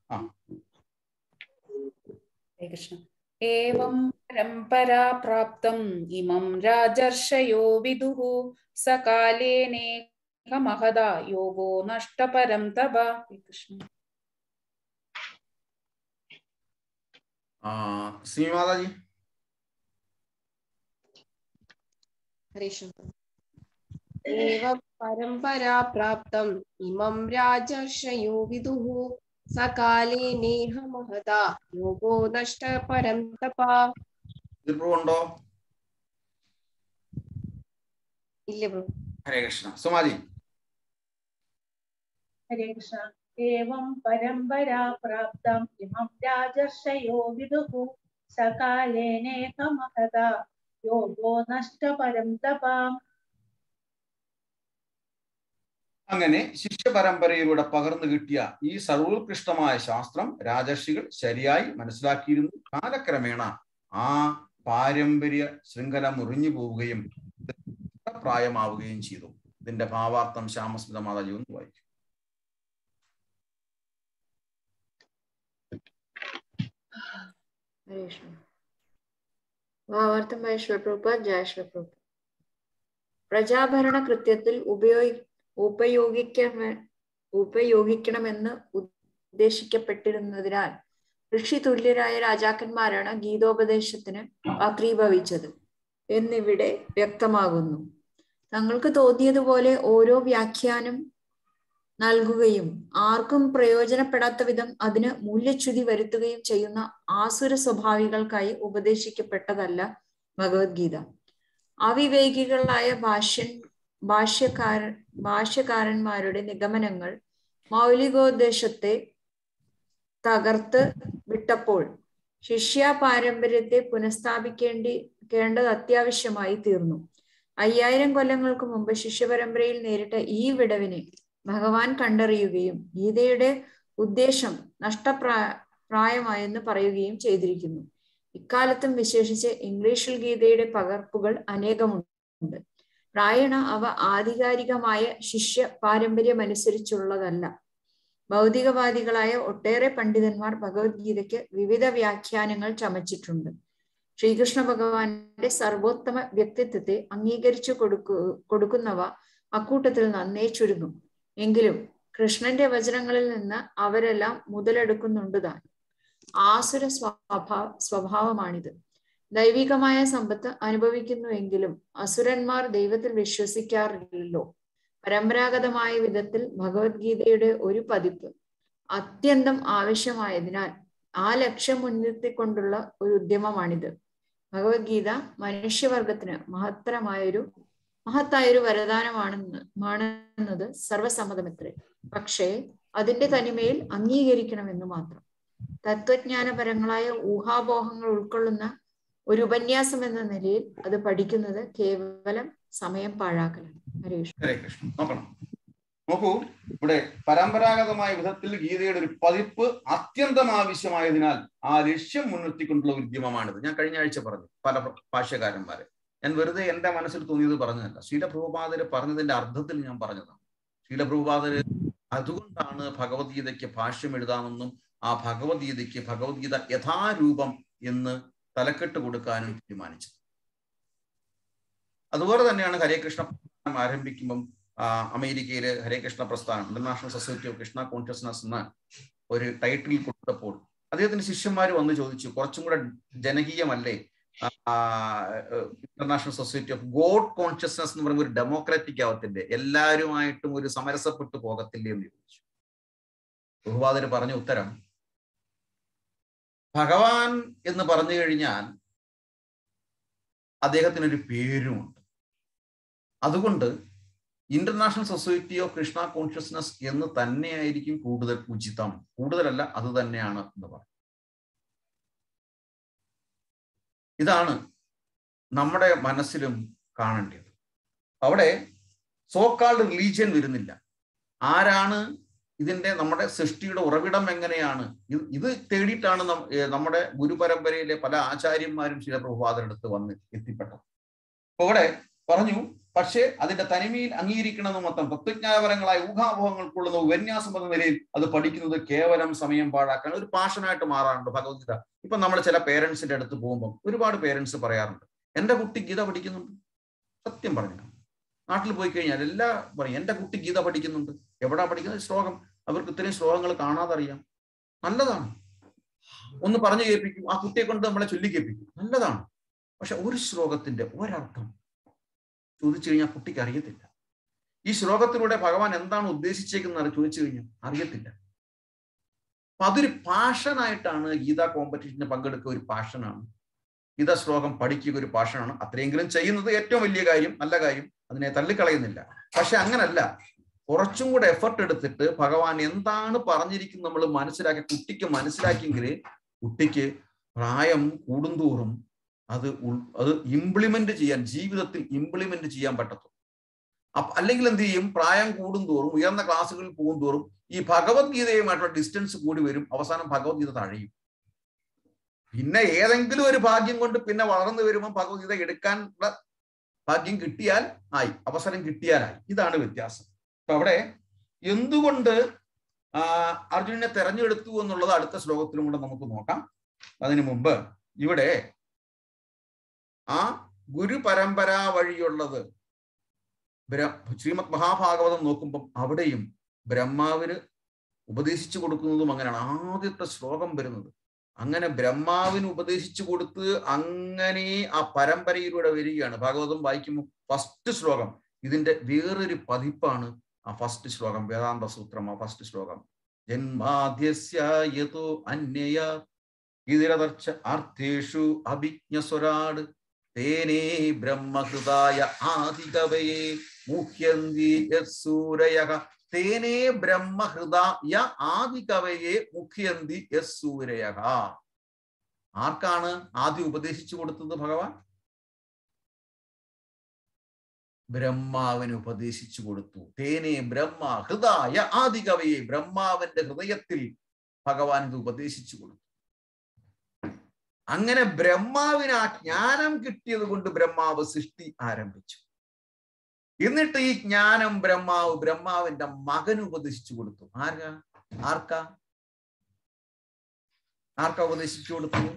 Speaker 4: ഹരേ കൃഷ്ണ ഏവം പരമ്പരാ പ്രാപ്തം ഇമം രാജർഷയോ വിദുഃ സകാലേനേകമഹദാ യോഗോ നഷ്ടപരം തപ ഹരേ കൃഷ്ണ
Speaker 2: ആ ശ്രീമാതാജി
Speaker 3: हरीशं एवं परम्परा प्राप्तम् इमं राजर्षयो विदुः सकाले नेह महता योगो नष्ट परं तपा
Speaker 2: ഇതിപ്പോ ഉണ്ടോ
Speaker 3: ഇല്ല പ്രഭു
Speaker 2: ഹരേ കൃഷ്ണ സുമാജി
Speaker 5: हरे कृष्ण एवं परम्परा प्राप्तम् इमं राजर्षयो विदुः सकालेनेकमहता योगो नष्टपरं तपाम्
Speaker 2: അങ്ങനെ ശിഷ്യ പരമ്പരയിലൂടെ പകർന്നു കിട്ടിയ ഈ സർവോത്കൃഷ്ടമായ ശാസ്ത്രം രാജർഷികൾ ശരിയായി മനസ്സിലാക്കിയിരുന്നു കാലക്രമേണ ആ പാരമ്പര്യ ശൃംഖല മുറിഞ്ഞു പോവുകയും പ്രായമാവുകയും ചെയ്തു ഇതിന്റെ ഭാവാർത്ഥം ശ്യാമസ്മിത മാതാജി ഒന്ന് വായിക്കും
Speaker 6: हरे कृष्ण ഭാവാർത്ഥം ശ്രീ പ്രഭുപാദ് ജയ ശ്രീ പ്രഭു പ്രജാഭരണ കൃത്യത്തിൽ ഉപയോഗി ഉപയോഗിക്ക ഉപയോഗിക്കണമെന്ന് ഉദ്ദേശിക്കപ്പെട്ടിരുന്നതിനാൽ ഋഷി തുല്യരായ രാജാക്കന്മാരാണ് ഗീതോപദേശത്തിന് വക്രീഭവിച്ചത് എന്നിവിടെ വ്യക്തമാകുന്നു തങ്ങൾക്ക് തോന്നിയതുപോലെ ഓരോ വ്യാഖ്യാനം നൽകുകയും ആർക്കും പ്രയോജനപ്പെടാത്ത വിധം അതിന് മൂല്യച്യുതി വരുത്തുകയും ചെയ്യുന്ന ആസുര സ്വഭാവികൾക്കായി ഉപദേശിക്കപ്പെട്ടതല്ല ഭഗവത്ഗീത അവിവേകികളായ ഭാഷ്യൻ ഭാഷ്യക്കാര ഭാഷ്യകാരന്മാരുടെ നിഗമനങ്ങൾ മൗലികോദ്ദേശത്തെ തകർത്ത് വിട്ടപ്പോൾ ശിഷ്യ പാരമ്പര്യത്തെ പുനഃസ്ഥാപിക്കേണ്ടി കേണ്ടത് അത്യാവശ്യമായി തീർന്നു അയ്യായിരം കൊല്ലങ്ങൾക്ക് മുമ്പ് ശിഷ്യപരമ്പരയിൽ നേരിട്ട ഈ വിടവിനെ ഭഗവാൻ കണ്ടറിയുകയും ഗീതയുടെ ഉദ്ദേശം നഷ്ടപ്രാ പ്രായമായെന്ന് പറയുകയും ചെയ്തിരിക്കുന്നു ഇക്കാലത്തും വിശേഷിച്ച് ഇംഗ്ലീഷിൽ ഗീതയുടെ പകർപ്പുകൾ അനേകമുണ്ട് പ്രായണ അവ ആധികാരികമായ ശിഷ്യ പാരമ്പര്യമനുസരിച്ചുള്ളതല്ല ഭൗതികവാദികളായ ഒട്ടേറെ പണ്ഡിതന്മാർ ഭഗവത്ഗീതയ്ക്ക് വിവിധ വ്യാഖ്യാനങ്ങൾ ചമച്ചിട്ടുണ്ട് ശ്രീകൃഷ്ണ ഭഗവാന്റെ സർവോത്തമ വ്യക്തിത്വത്തെ അംഗീകരിച്ചു കൊടുക്കു കൊടുക്കുന്നവ അക്കൂട്ടത്തിൽ നന്നേ ചുരുങ്ങും എങ്കിലും കൃഷ്ണന്റെ വചനങ്ങളിൽ നിന്ന് അവരെല്ലാം മുതലെടുക്കുന്നുണ്ട് താൻ ആസുര സ്വഭാ സ്വഭാവമാണിത് ദൈവികമായ സമ്പത്ത് അനുഭവിക്കുന്നുവെങ്കിലും അസുരന്മാർ ദൈവത്തിൽ വിശ്വസിക്കാറില്ലല്ലോ പരമ്പരാഗതമായ വിധത്തിൽ ഭഗവത്ഗീതയുടെ ഒരു പതിപ്പ് അത്യന്തം ആവശ്യമായതിനാൽ ആ ലക്ഷ്യം മുൻനിർത്തിക്കൊണ്ടുള്ള ഒരു ഉദ്യമമാണിത് ഭഗവത്ഗീത മനുഷ്യവർഗത്തിന് മഹത്തരമായൊരു മഹത്തായൊരു വരദാനമാണെന്ന് ആണെന്നത് സർവസമ്മതമത്രേ പക്ഷേ അതിന്റെ തനിമയിൽ അംഗീകരിക്കണമെന്ന് മാത്രം തത്വജ്ഞാനപരങ്ങളായ ഊഹാപോഹങ്ങൾ ഉൾക്കൊള്ളുന്ന ഒരു ഉപന്യാസം എന്ന നിലയിൽ അത് പഠിക്കുന്നത് കേവലം സമയം പാഴാക്കലാണ് ഹരേ കൃഷ്ണ
Speaker 2: ഹരേ കൃഷ്ണ നോക്കണം നോക്കൂ ഇവിടെ പരമ്പരാഗതമായ വിധത്തിൽ ഗീതയുടെ ഒരു പതിപ്പ് അത്യന്തം ആവശ്യമായതിനാൽ ആ ലക്ഷ്യം മുൻനിർത്തിക്കൊണ്ടുള്ള ഉദ്യമമാണിത് ഞാൻ കഴിഞ്ഞ ആഴ്ച പറഞ്ഞു പല പ്ര- ഭാഷ്യകാരന്മാരെ ഞാൻ വെറുതെ എന്റെ മനസ്സിൽ തോന്നിയത് പറഞ്ഞതല്ല ശീലപ്രഭുപാദര് പറഞ്ഞതിന്റെ അർത്ഥത്തിൽ ഞാൻ പറഞ്ഞതാണ് ശീലപ്രഭുപാദര് അതുകൊണ്ടാണ് ഭഗവത്ഗീതയ്ക്ക് ഭാഷ്യം എഴുതാമെന്നും ആ ഭഗവത്ഗീതയ്ക്ക് ഭഗവത്ഗീത യഥാരൂപം എന്ന് തലക്കെട്ട് കൊടുക്കാനും തീരുമാനിച്ചത് അതുപോലെ തന്നെയാണ് ഹരേ കൃഷ്ണ പ്രസ്ഥാനം ആരംഭിക്കുമ്പം ആ, അമേരിക്കയിലെ ഹരേ കൃഷ്ണ പ്രസ്ഥാനം international society of Krishna consciousness എന്ന ഒരു ടൈറ്റിൽ കൊടുത്തപ്പോൾ അദ്ദേഹത്തിന് ശിഷ്യന്മാർ വന്ന് ചോദിച്ചു കുറച്ചും കൂടെ ജനകീയമല്ലേ international society of God consciousness എന്ന് പറയുമ്പോൾ ഒരു ഡെമോക്രാറ്റിക് ആവത്തിന്റെ എല്ലാവരുമായിട്ടും ഒരു സമരസപ്പെട്ടു പോകത്തില്ലേ എന്ന് ചോദിച്ചു ബഹുപാദര് പറഞ്ഞ ഉത്തരം ഭഗവാൻ എന്ന് പറഞ്ഞു കഴിഞ്ഞാൽ അദ്ദേഹത്തിനൊരു പേരുമുണ്ട് അതുകൊണ്ട് international society of Krishna consciousness എന്ന് തന്നെയായിരിക്കും കൂടുതൽ ഉചിതം കൂടുതലല്ല അത് തന്നെയാണ് എന്ന് പറയും ഇതാണ് നമ്മുടെ മനസ്സിലും കാണേണ്ടത് അവിടെ സോക്കാൾഡ് റിലീജിയൻ വരുന്നില്ല ആരാണ് ഇതിന്റെ നമ്മുടെ സൃഷ്ടിയുടെ ഉറവിടം എങ്ങനെയാണ് ഇത് ഇത് തേടിയിട്ടാണ് നം- ഏർ നമ്മുടെ ഗുരുപരമ്പരയിലെ പല ആചാര്യന്മാരും ചില പ്രഭുപാദരെടുത്ത് വന്ന് എത്തിപ്പെട്ടത് അപ്പൊ ഇവിടെ പറഞ്ഞു പക്ഷേ അതിന്റെ തനിമയിൽ അംഗീകരിക്കണമെന്ന് മാത്രം തത്വജ്ഞാനപരങ്ങളായ ഊഹാപോഹങ്ങൾക്കുള്ള ഉപന്യാസം എന്ന നിലയിൽ അത് പഠിക്കുന്നത് കേവലം സമയം പാഴാക്കാൻ ഒരു പാഷനായിട്ട് മാറാറുണ്ട് ഭഗവത്ഗീത ഇപ്പൊ നമ്മൾ ചില പേരൻസിന്റെ അടുത്ത് പോകുമ്പോൾ ഒരുപാട് പേരൻസ് പറയാറുണ്ട് എന്റെ കുട്ടി ഗീത പഠിക്കുന്നുണ്ട് സത്യം പറഞ്ഞു നാട്ടിൽ പോയി കഴിഞ്ഞാൽ എല്ലാ പറയും എന്റെ കുട്ടി ഗീത പഠിക്കുന്നുണ്ട് എവിടാ പഠിക്കുന്നത് ശ്ലോകം അവർക്ക് ഇത്രയും ശ്ലോകങ്ങൾ കാണാതെ അറിയാം നല്ലതാണ് ഒന്ന് പറഞ്ഞു കേൾപ്പിക്കും ആ കുട്ടിയെ കൊണ്ട് നമ്മളെ ചൊല്ലി കേൾപ്പിക്കും നല്ലതാണ് പക്ഷെ ഒരു ശ്ലോകത്തിന്റെ ഒരർത്ഥം ചോദിച്ചു കഴിഞ്ഞാൽ കുട്ടിക്ക് അറിയത്തില്ല ഈ ശ്ലോകത്തിലൂടെ ഭഗവാൻ എന്താണ് ഉദ്ദേശിച്ചേക്കുന്നത് ചോദിച്ചു കഴിഞ്ഞാൽ അറിയത്തില്ല അപ്പൊ അതൊരു പാഷനായിട്ടാണ് ഗീതാ കോമ്പറ്റീഷന് പങ്കെടുക്കുക ഒരു പാഷനാണ് ഗീത ശ്ലോകം പഠിക്കുക ഒരു പാഷനാണ് അത്രയെങ്കിലും ചെയ്യുന്നത് ഏറ്റവും വലിയ കാര്യം നല്ല കാര്യം അതിനെ തള്ളിക്കളയുന്നില്ല പക്ഷെ അങ്ങനല്ല കുറച്ചും കൂടെ എഫർട്ട് എടുത്തിട്ട് ഭഗവാൻ എന്താണ് പറഞ്ഞിരിക്കുന്നത് നമ്മൾ മനസ്സിലാക്കി കുട്ടിക്ക് മനസ്സിലാക്കിയെങ്കിൽ കുട്ടിക്ക് പ്രായം കൂടുന്തോറും അത് ഉൾ അത് ഇംപ്ലിമെന്റ് ചെയ്യാൻ ജീവിതത്തിൽ ഇംപ്ലിമെന്റ് ചെയ്യാൻ പറ്റത്തുള്ളൂ അപ്പ അല്ലെങ്കിൽ എന്ത് ചെയ്യും പ്രായം കൂടുന്തോറും ഉയർന്ന ക്ലാസ്സുകളിൽ പോകും തോറും ഈ ഭഗവത്ഗീതയുമായിട്ടുള്ള ഡിസ്റ്റൻസ് കൂടി വരും അവസാനം ഭഗവത്ഗീത തഴയും പിന്നെ ഏതെങ്കിലും ഒരു ഭാഗ്യം കൊണ്ട് പിന്നെ വളർന്നു വരുമ്പോൾ ഭഗവത്ഗീത എടുക്കാനുള്ള ഭാഗ്യം കിട്ടിയാൽ ആയി അവസരം കിട്ടിയാലായി ഇതാണ് വ്യത്യാസം അപ്പൊ അവിടെ എന്തുകൊണ്ട് ആ അർജുനനെ തെരഞ്ഞെടുത്തു എന്നുള്ളത് അടുത്ത ശ്ലോകത്തിലും കൂടെ നമുക്ക് നോക്കാം അതിനു മുമ്പ് ഇവിടെ ആ ഗുരു പരമ്പര വഴിയുള്ളത് ബ്ര- ശ്രീമദ് മഹാഭാഗവതം നോക്കുമ്പം അവിടെയും ബ്രഹ്മാവിന് ഉപദേശിച്ചു കൊടുക്കുന്നതും അങ്ങനെയാണ് ആദ്യത്തെ ശ്ലോകം വരുന്നത് അങ്ങനെ ബ്രഹ്മാവിന് ഉപദേശിച്ചു കൊടുത്ത് അങ്ങനെ ആ പരമ്പരയിലൂടെ വരികയാണ് ഭാഗവതം വായിക്കുമ്പോൾ ഫസ്റ്റ് ശ്ലോകം ഇതിന്റെ വേറൊരു പതിപ്പാണ് ആ ഫസ്റ്റ് ശ്ലോകം വേദാന്ത സൂത്രം ആ ഫസ്റ്റ് ശ്ലോകം ജന്മാദ്യസ്യോ അന്യയ ഇതിരതർച്ച അർത്ഥേഷു അഭിജ്ഞസ്വരാട് തേനേ ബ്രഹ്മഹൃതായ ആദികവയെ മുഹ്യന്തി യസൂരയ തേനേ ബ്രഹ്മഹൃദായ ആദികവയെ മുഖ്യന്തി യസൂരയ ആർക്കാണ് ആദ്യം ഉപദേശിച്ചു കൊടുത്തത് ഭഗവാൻ ബ്രഹ്മാവിന് ഉപദേശിച്ചു കൊടുത്തു തേനെ ബ്രഹ്മ ഹൃദായ ആദികവയെ ബ്രഹ്മാവിന്റെ ഹൃദയത്തിൽ ഭഗവാൻ ഇത് ഉപദേശിച്ചു കൊടുത്തു അങ്ങനെ ബ്രഹ്മാവിന് ആ ജ്ഞാനം കിട്ടിയത് കൊണ്ട് ബ്രഹ്മാവ് സൃഷ്ടി ആരംഭിച്ചു എന്നിട്ട് ഈ ജ്ഞാനം ബ്രഹ്മാവ് ബ്രഹ്മാവിന്റെ മകന് ഉപദേശിച്ചു കൊടുത്തു ആർക്കാ ആർക്കാ ആർക്കാ ഉപദേശിച്ചു കൊടുത്തത്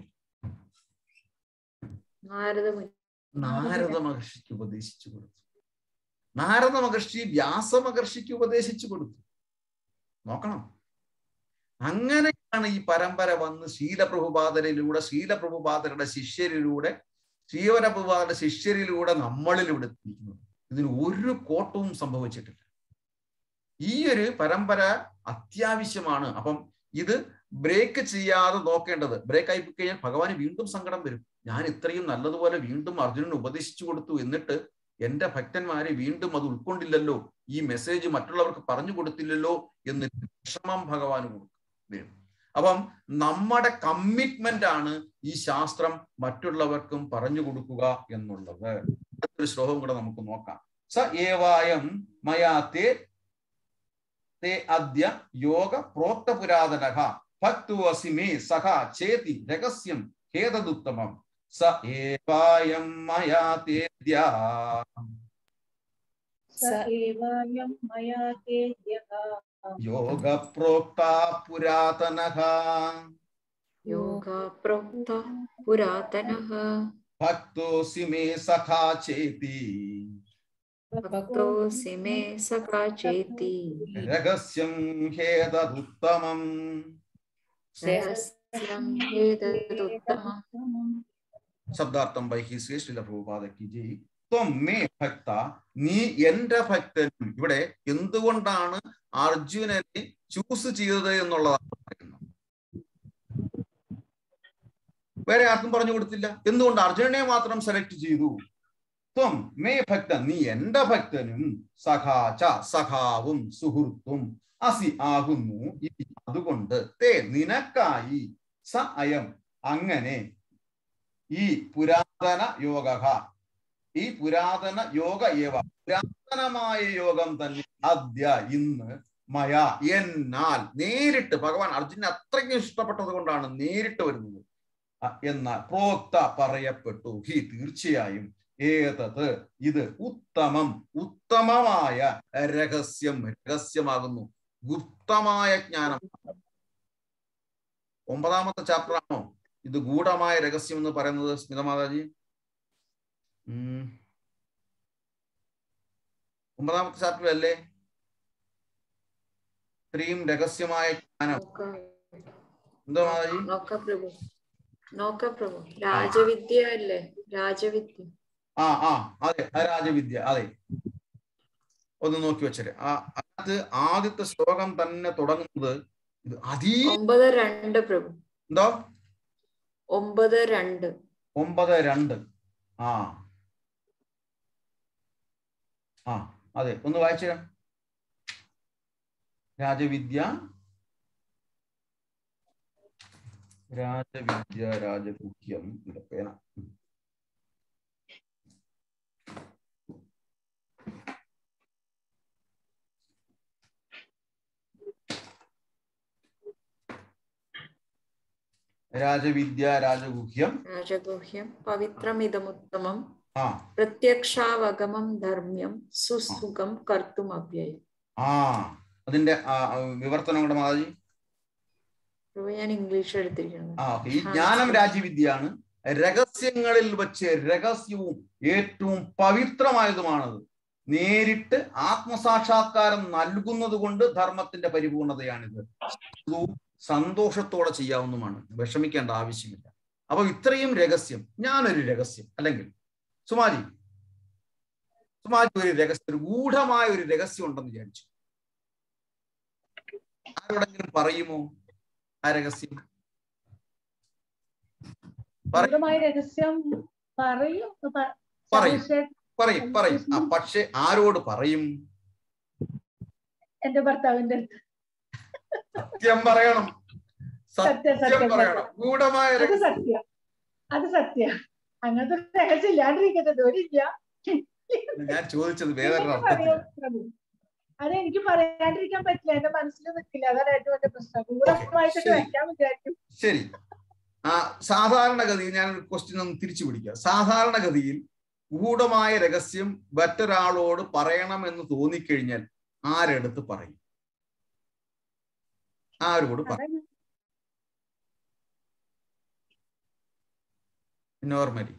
Speaker 6: നാരദ മുനി
Speaker 2: നാരദ മഹർഷിക്ക് ഉപദേശിച്ചു കൊടുത്തു നാരദ മഹർഷി വ്യാസ മഹർഷിക്ക് ഉപദേശിച്ചു കൊടുത്തു നോക്കണം അങ്ങനെയാണ് ഈ പരമ്പര വന്ന് ശീലപ്രഭുപാദരിലൂടെ ശീലപ്രഭുപാദരുടെ ശിഷ്യരിലൂടെ ശ്രീവരപ്രഭുപാദരുടെ ശിഷ്യരിലൂടെ നമ്മളിലൂടെ എത്തിയിരിക്കുന്നത് ഇതിന് ഒരു കോട്ടവും സംഭവിച്ചിട്ടില്ല ഈ ഒരു പരമ്പര അത്യാവശ്യമാണ് അപ്പം ഇത് ബ്രേക്ക് ചെയ്യാതെ നോക്കേണ്ടത് ബ്രേക്ക് ആയി കഴിഞ്ഞാൽ ഭഗവാന് വീണ്ടും സങ്കടം വരും ഞാൻ ഇത്രയും നല്ലതുപോലെ വീണ്ടും അർജുനന് ഉപദേശിച്ചു കൊടുത്തു എന്നിട്ട് എന്റെ ഭക്തന്മാരെ വീണ്ടും അത് ഉൾക്കൊണ്ടില്ലല്ലോ ഈ മെസ്സേജ് മറ്റുള്ളവർക്ക് പറഞ്ഞു കൊടുത്തില്ലല്ലോ എന്ന് വിഷമം ഭഗവാന് കൊടുക്കും വരും അപ്പം നമ്മുടെ കമ്മിറ്റ്മെന്റ് ആണ് ഈ ശാസ്ത്രം മറ്റുള്ളവർക്കും പറഞ്ഞു കൊടുക്കുക എന്നുള്ളത് അടുത്തൊരു ശ്ലോകം കൂടെ നമുക്ക് നോക്കാം സ ഏവായം മയാത്തെ തേ അദ്യ യോഗ പ്രോക്ത പുരാതന ഭക്തു അസിമേ സഖ ചേതി രഹസ്യം ഹേതദുത്തമം സ ഏവായം മയാ തേദ്യ
Speaker 4: स एवायं मया तेद्यः
Speaker 2: യോഗ പ്രോക്ത പുരാതന
Speaker 6: യോഗ പ്രോക്ത പുരാതനഃ
Speaker 2: ഭക്തോസി മേ സഖാ ചേതി
Speaker 6: ഭക്തോസി മേ സഖാ ചേതി
Speaker 2: രഹസ്യം ഹേതദുത്തമം
Speaker 6: രഹസ്യം ഹേതദുത്തമം
Speaker 2: ശബ്ദാർത്ഥം വൈഹിസ്യ ശ്രീല പ്രഭുപാദ കി ജയ് ത്വം മേ ഭക്ത നീ എന്റെ ഭക്തനും ഇവിടെ എന്തുകൊണ്ടാണ് അർജുനനെ ചൂസ് ചെയ്തത് എന്നുള്ളതാണ് പറയുന്നത് വേറെ ആർക്കും പറഞ്ഞു കൊടുത്തില്ല എന്തുകൊണ്ട് അർജുനനെ മാത്രം സെലക്ട് ചെയ്തു ത്വം മേ ഭക്തൻ നീ എന്റെ ഭക്തനും സഖാച സഖാവും സുഹൃത്തും അസി ആകുന്നു ഇതി. അതുകൊണ്ട് തേ നിനക്കായി സ അയം അങ്ങനെ ഈ പുരാതന യോഗ ഈ പുരാതന യോഗ ഏവ പുരാതനമായ യോഗം തന്നെ അദ്യ ഇന്ന് മയ എന്നാൽ നേരിട്ട് ഭഗവാൻ അർജുനെ അത്രയ്ക്കും ഇഷ്ടപ്പെട്ടത് കൊണ്ടാണ് നേരിട്ട് വരുന്നത് അ, എന്നാൽ പ്രോക്ത പറയപ്പെട്ടു ഹി തീർച്ചയായും ഏതത് ഇത് ഉത്തമം ഉത്തമമായ രഹസ്യം രഹസ്യമാകുന്നു ഗുപ്തമായ ജ്ഞാനം ഒമ്പതാമത്തെ ചാപ്റ്റർ ആണോ ഇത് ഗൂഢമായ രഹസ്യം എന്ന് പറയുന്നത് സ്മിത മാതാജി ഉം. ഒമ്പതാമത്തെ ചാപ്റ്റർ അല്ലേ ഇത്രയും രഹസ്യമായ ജ്ഞാനം
Speaker 6: നോക്ക
Speaker 2: എന്താ മാതാജി
Speaker 6: നോക്ക പ്രഭു നോക്ക പ്രഭു രാജവിദ്യ അല്ലേ രാജവിദ്യ
Speaker 2: ആ ആ അതെ ആ രാജവിദ്യ അതെ ഒന്ന് നോക്കി വെച്ചേ ആ അത് ആദ്യത്തെ ശ്ലോകം തന്നെ തുടങ്ങുന്നത് ഇത് അതീ
Speaker 6: ഒമ്പത് രണ്ട് പ്രഭു
Speaker 2: എന്തോ
Speaker 6: ഒമ്പത് രണ്ട്
Speaker 2: ഒമ്പത് രണ്ട് ആ ആ അതെ ഒന്ന് വായിച്ചു രാജവിദ്യ രാജവിദ്യ രാജഗുഹ്യം ഇവിടെ പേന ഉം. രാജവിദ്യ രാജഗുഹ്യം
Speaker 6: രാജഗുഹ്യം പവിത്രമിതമുത്തമം
Speaker 2: ആ
Speaker 6: പ്രത്യക്ഷാവഗമം ധർമ്മ്യം സുസുഖം കർത്തും അവ്യയം
Speaker 2: ആ അതിന്റെ ആ, ആ, വിവർത്തനം കൂടെ മാതാജി
Speaker 6: പ്രഭു ഞാൻ ഇംഗ്ലീഷ് എടുത്തിരിക്കുന്നത്
Speaker 2: ആ ഓക്കെ ഈ ജ്ഞാനം രാജ്യവിദ്യയാണ് രഹസ്യങ്ങളിൽ വെച്ച് രഹസ്യവും ഏറ്റവും പവിത്രമായതുമാണത് നേരിട്ട് ആത്മസാക്ഷാത്കാരം നൽകുന്നത് കൊണ്ട് ധർമ്മത്തിന്റെ പരിപൂർണതയാണിത് ഇത് സന്തോഷത്തോടെ ചെയ്യാവുന്നതുമാണ് വിഷമിക്കേണ്ട ആവശ്യമില്ല അപ്പൊ ഇത്രയും രഹസ്യം ഞാനൊരു രഹസ്യം അല്ലെങ്കിൽ സുമാരി സുമാരി ഒരു രഹസ്യം ഒരു ഗൂഢമായ ഒരു രഹസ്യം ഉണ്ടെന്ന് വിചാരിച്ചു ആരോടെങ്കിലും പറയുമോ ആ രഹസ്യം പറ-
Speaker 5: ഗൂഢമായ രഹസ്യം പറയും പ-
Speaker 2: പറയും.
Speaker 5: പക്ഷേ
Speaker 2: പറയും പറയും ആ പക്ഷെ ആരോട് പറയും
Speaker 5: എന്റെ ഭർത്താവിന്റെ അടുത്ത്
Speaker 2: സത്യം പറയണം
Speaker 5: സത്യം
Speaker 2: സത്യം
Speaker 5: സത്യം
Speaker 2: പറയണം
Speaker 5: സത്യം.
Speaker 2: ഗൂഢമായ
Speaker 5: അത്
Speaker 2: രഹസ്യം
Speaker 5: സത്യം അത് സത്യം അങ്ങനത്തെ രഹസ്യം ഇല്ലാണ്ടിരിക്കുന്നത് ഒരില്ല
Speaker 2: ഞാൻ ചോദിച്ചത് വേറൊരു
Speaker 5: ഇല്ലെങ്കിൽ
Speaker 2: അർത്ഥത്തില്ല
Speaker 5: പറയൂ പ്രഭു. അത് എനിക്ക് പറയാണ്ടിരിക്കാൻ പറ്റില്ല എന്റെ മനസ്സിൽ നിൽക്കില്ല അതാണ് ഏറ്റവും വലിയ പ്രശ്നം ഗൂഢമായിട്ടൊക്കെ
Speaker 2: ശരി.
Speaker 5: വെക്കാൻ വിചാരിക്കും
Speaker 2: ശരി ആ സാധാരണഗതിയിൽ ഞാൻ ക്വസ്റ്റ്യൻ ഒന്ന് തിരിച്ചു പിടിക്കുക സാധാരണഗതിയിൽ ഗൂഢമായ രഹസ്യം മറ്റൊരാളോട് പറയണം എന്ന് തോന്നിക്കഴിഞ്ഞാൽ ആരെടുത്ത് പറയും ആരോട് പറയും നോർമലി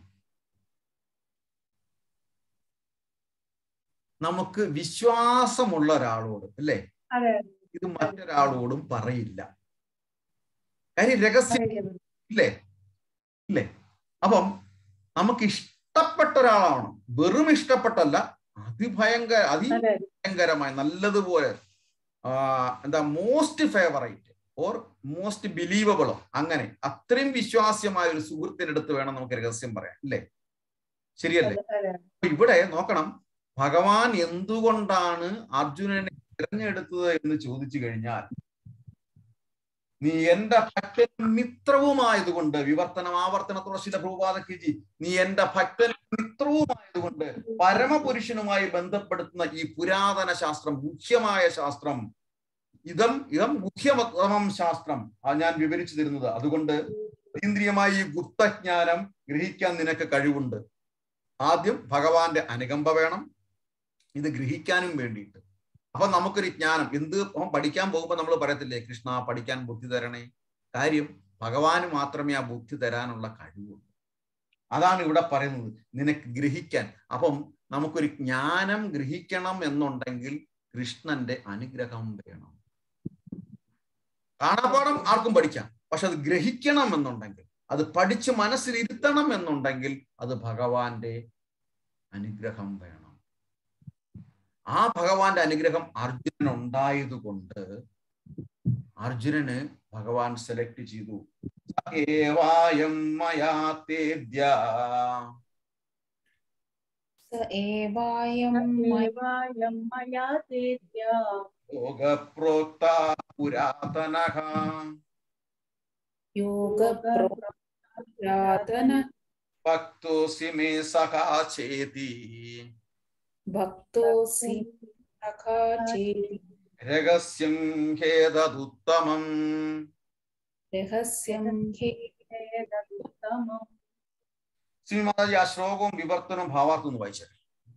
Speaker 2: നമുക്ക് വിശ്വാസമുള്ള ഒരാളോട് അല്ലേ
Speaker 5: അതെ
Speaker 2: ഇത് മറ്റൊരാളോടും പറയില്ല കാര്യം രഹസ്യം ഇല്ലേ ഇല്ലേ അപ്പം നമുക്ക് ഇഷ്ടപ്പെട്ട ഒരാളാവണം വെറും ഇഷ്ടപ്പെട്ടല്ല അതിഭയങ്കര
Speaker 5: അതെ
Speaker 2: അതിഭയങ്കരമായി നല്ലതുപോലെ ആ, എന്താ മോസ്റ്റ് ഫേവറേറ്റ് ഓർ മോസ്റ്റ് ബിലീവബിളോ അങ്ങനെ അത്രയും വിശ്വാസ്യമായ ഒരു സുഹൃത്തിന്റെ അടുത്ത് വേണം നമുക്ക് രഹസ്യം പറയാൻ അല്ലേ ശരിയല്ലേ
Speaker 5: അതെ
Speaker 2: അപ്പൊ ഇവിടെ നോക്കണം ഭഗവാൻ എന്തുകൊണ്ടാണ് അർജുനനെ തിരഞ്ഞെടുത്തത് എന്ന് ചോദിച്ചു കഴിഞ്ഞാൽ നീ എന്റെ ഭക്തൻ മിത്രവുമായതുകൊണ്ട് വിവർത്തനം ആവർത്തനത്തോടെ ശില ഭൂപാതക്കിജി നീ എന്റെ ഭക്തൻ മിത്രവുമായതുകൊണ്ട് പരമപുരുഷനുമായി ബന്ധപ്പെടുത്തുന്ന ഈ പുരാതന ശാസ്ത്രം മുഖ്യമായ ശാസ്ത്രം ഇതം ഇതം മുഖ്യമതമം ശാസ്ത്രം ആ ഞാൻ വിവരിച്ചു തരുന്നത് അതുകൊണ്ട് ഇന്ദ്രിയമായി ഈ ഗുപ്തജ്ഞാനം ഗ്രഹിക്കാൻ നിനക്ക് കഴിവുണ്ട് ആദ്യം ഭഗവാന്റെ അനുകമ്പ വേണം ഇത് ഗ്രഹിക്കാനും വേണ്ടിയിട്ട് അപ്പൊ നമുക്കൊരു ജ്ഞാനം എന്ത് അവൻ പഠിക്കാൻ പോകുമ്പോൾ നമ്മൾ പറയത്തില്ലേ കൃഷ്ണ പഠിക്കാൻ ബുദ്ധി തരണേ കാര്യം ഭഗവാന് മാത്രമേ ആ ബുദ്ധി തരാനുള്ള കഴിവുള്ളൂ അതാണ് ഇവിടെ പറയുന്നത് നിനക്ക് ഗ്രഹിക്കാൻ അപ്പം നമുക്കൊരു ജ്ഞാനം ഗ്രഹിക്കണം എന്നുണ്ടെങ്കിൽ കൃഷ്ണന്റെ അനുഗ്രഹം വേണം കാണാപ്പാടം ആർക്കും പഠിക്കാം പക്ഷെ അത് ഗ്രഹിക്കണം എന്നുണ്ടെങ്കിൽ അത് പഠിച്ച് മനസ്സിലിരുത്തണം എന്നുണ്ടെങ്കിൽ അത് ഭഗവാന്റെ അനുഗ്രഹം വേണം ആ ഭഗവാന്റെ അനുഗ്രഹം അർജുനൻ ഉണ്ടായതുകൊണ്ട് അർജുനന് ഭഗവാൻ സെലക്ട് ചെയ്തു ഏവായം മയാ തേദ്യ
Speaker 4: स एवायं मया
Speaker 5: ദേവായം മയാ തേജ്യ
Speaker 2: യോഗപ്രോക്ത പുരാതനഃ
Speaker 4: योगप्रोक्तातन
Speaker 2: ഭക്തോസി മേ സഖാ ചേതി
Speaker 4: भक्तोऽसि सखा चेति
Speaker 2: രഹസ്യം ഹേതദുത്തമം
Speaker 4: രഹസ്യം ഹേ
Speaker 5: ഏതദുത്തമം
Speaker 2: ശ്രീമാതാജി ആ ശ്ലോകവും വിവർത്തനവും ഭാവാർത്ഥം ഒന്ന് വായിച്ചേ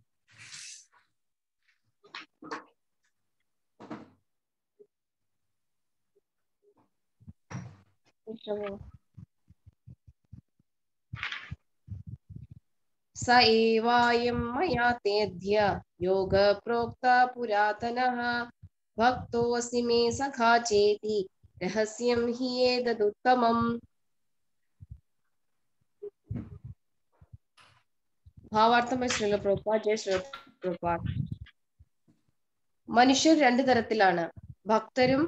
Speaker 3: स एवायं मया तेद्य योगप्रोक्ता पुरातनः भक्तोऽसि मे सखा चेति रहस्यं हि एतदुत्तमम् ഭാവാർത്ഥം ശ്രീല പ്രഭുപാ ജയ ശ്രീല പ്രഭുപാ മനുഷ്യർ രണ്ടു തരത്തിലാണ് ഭക്തരും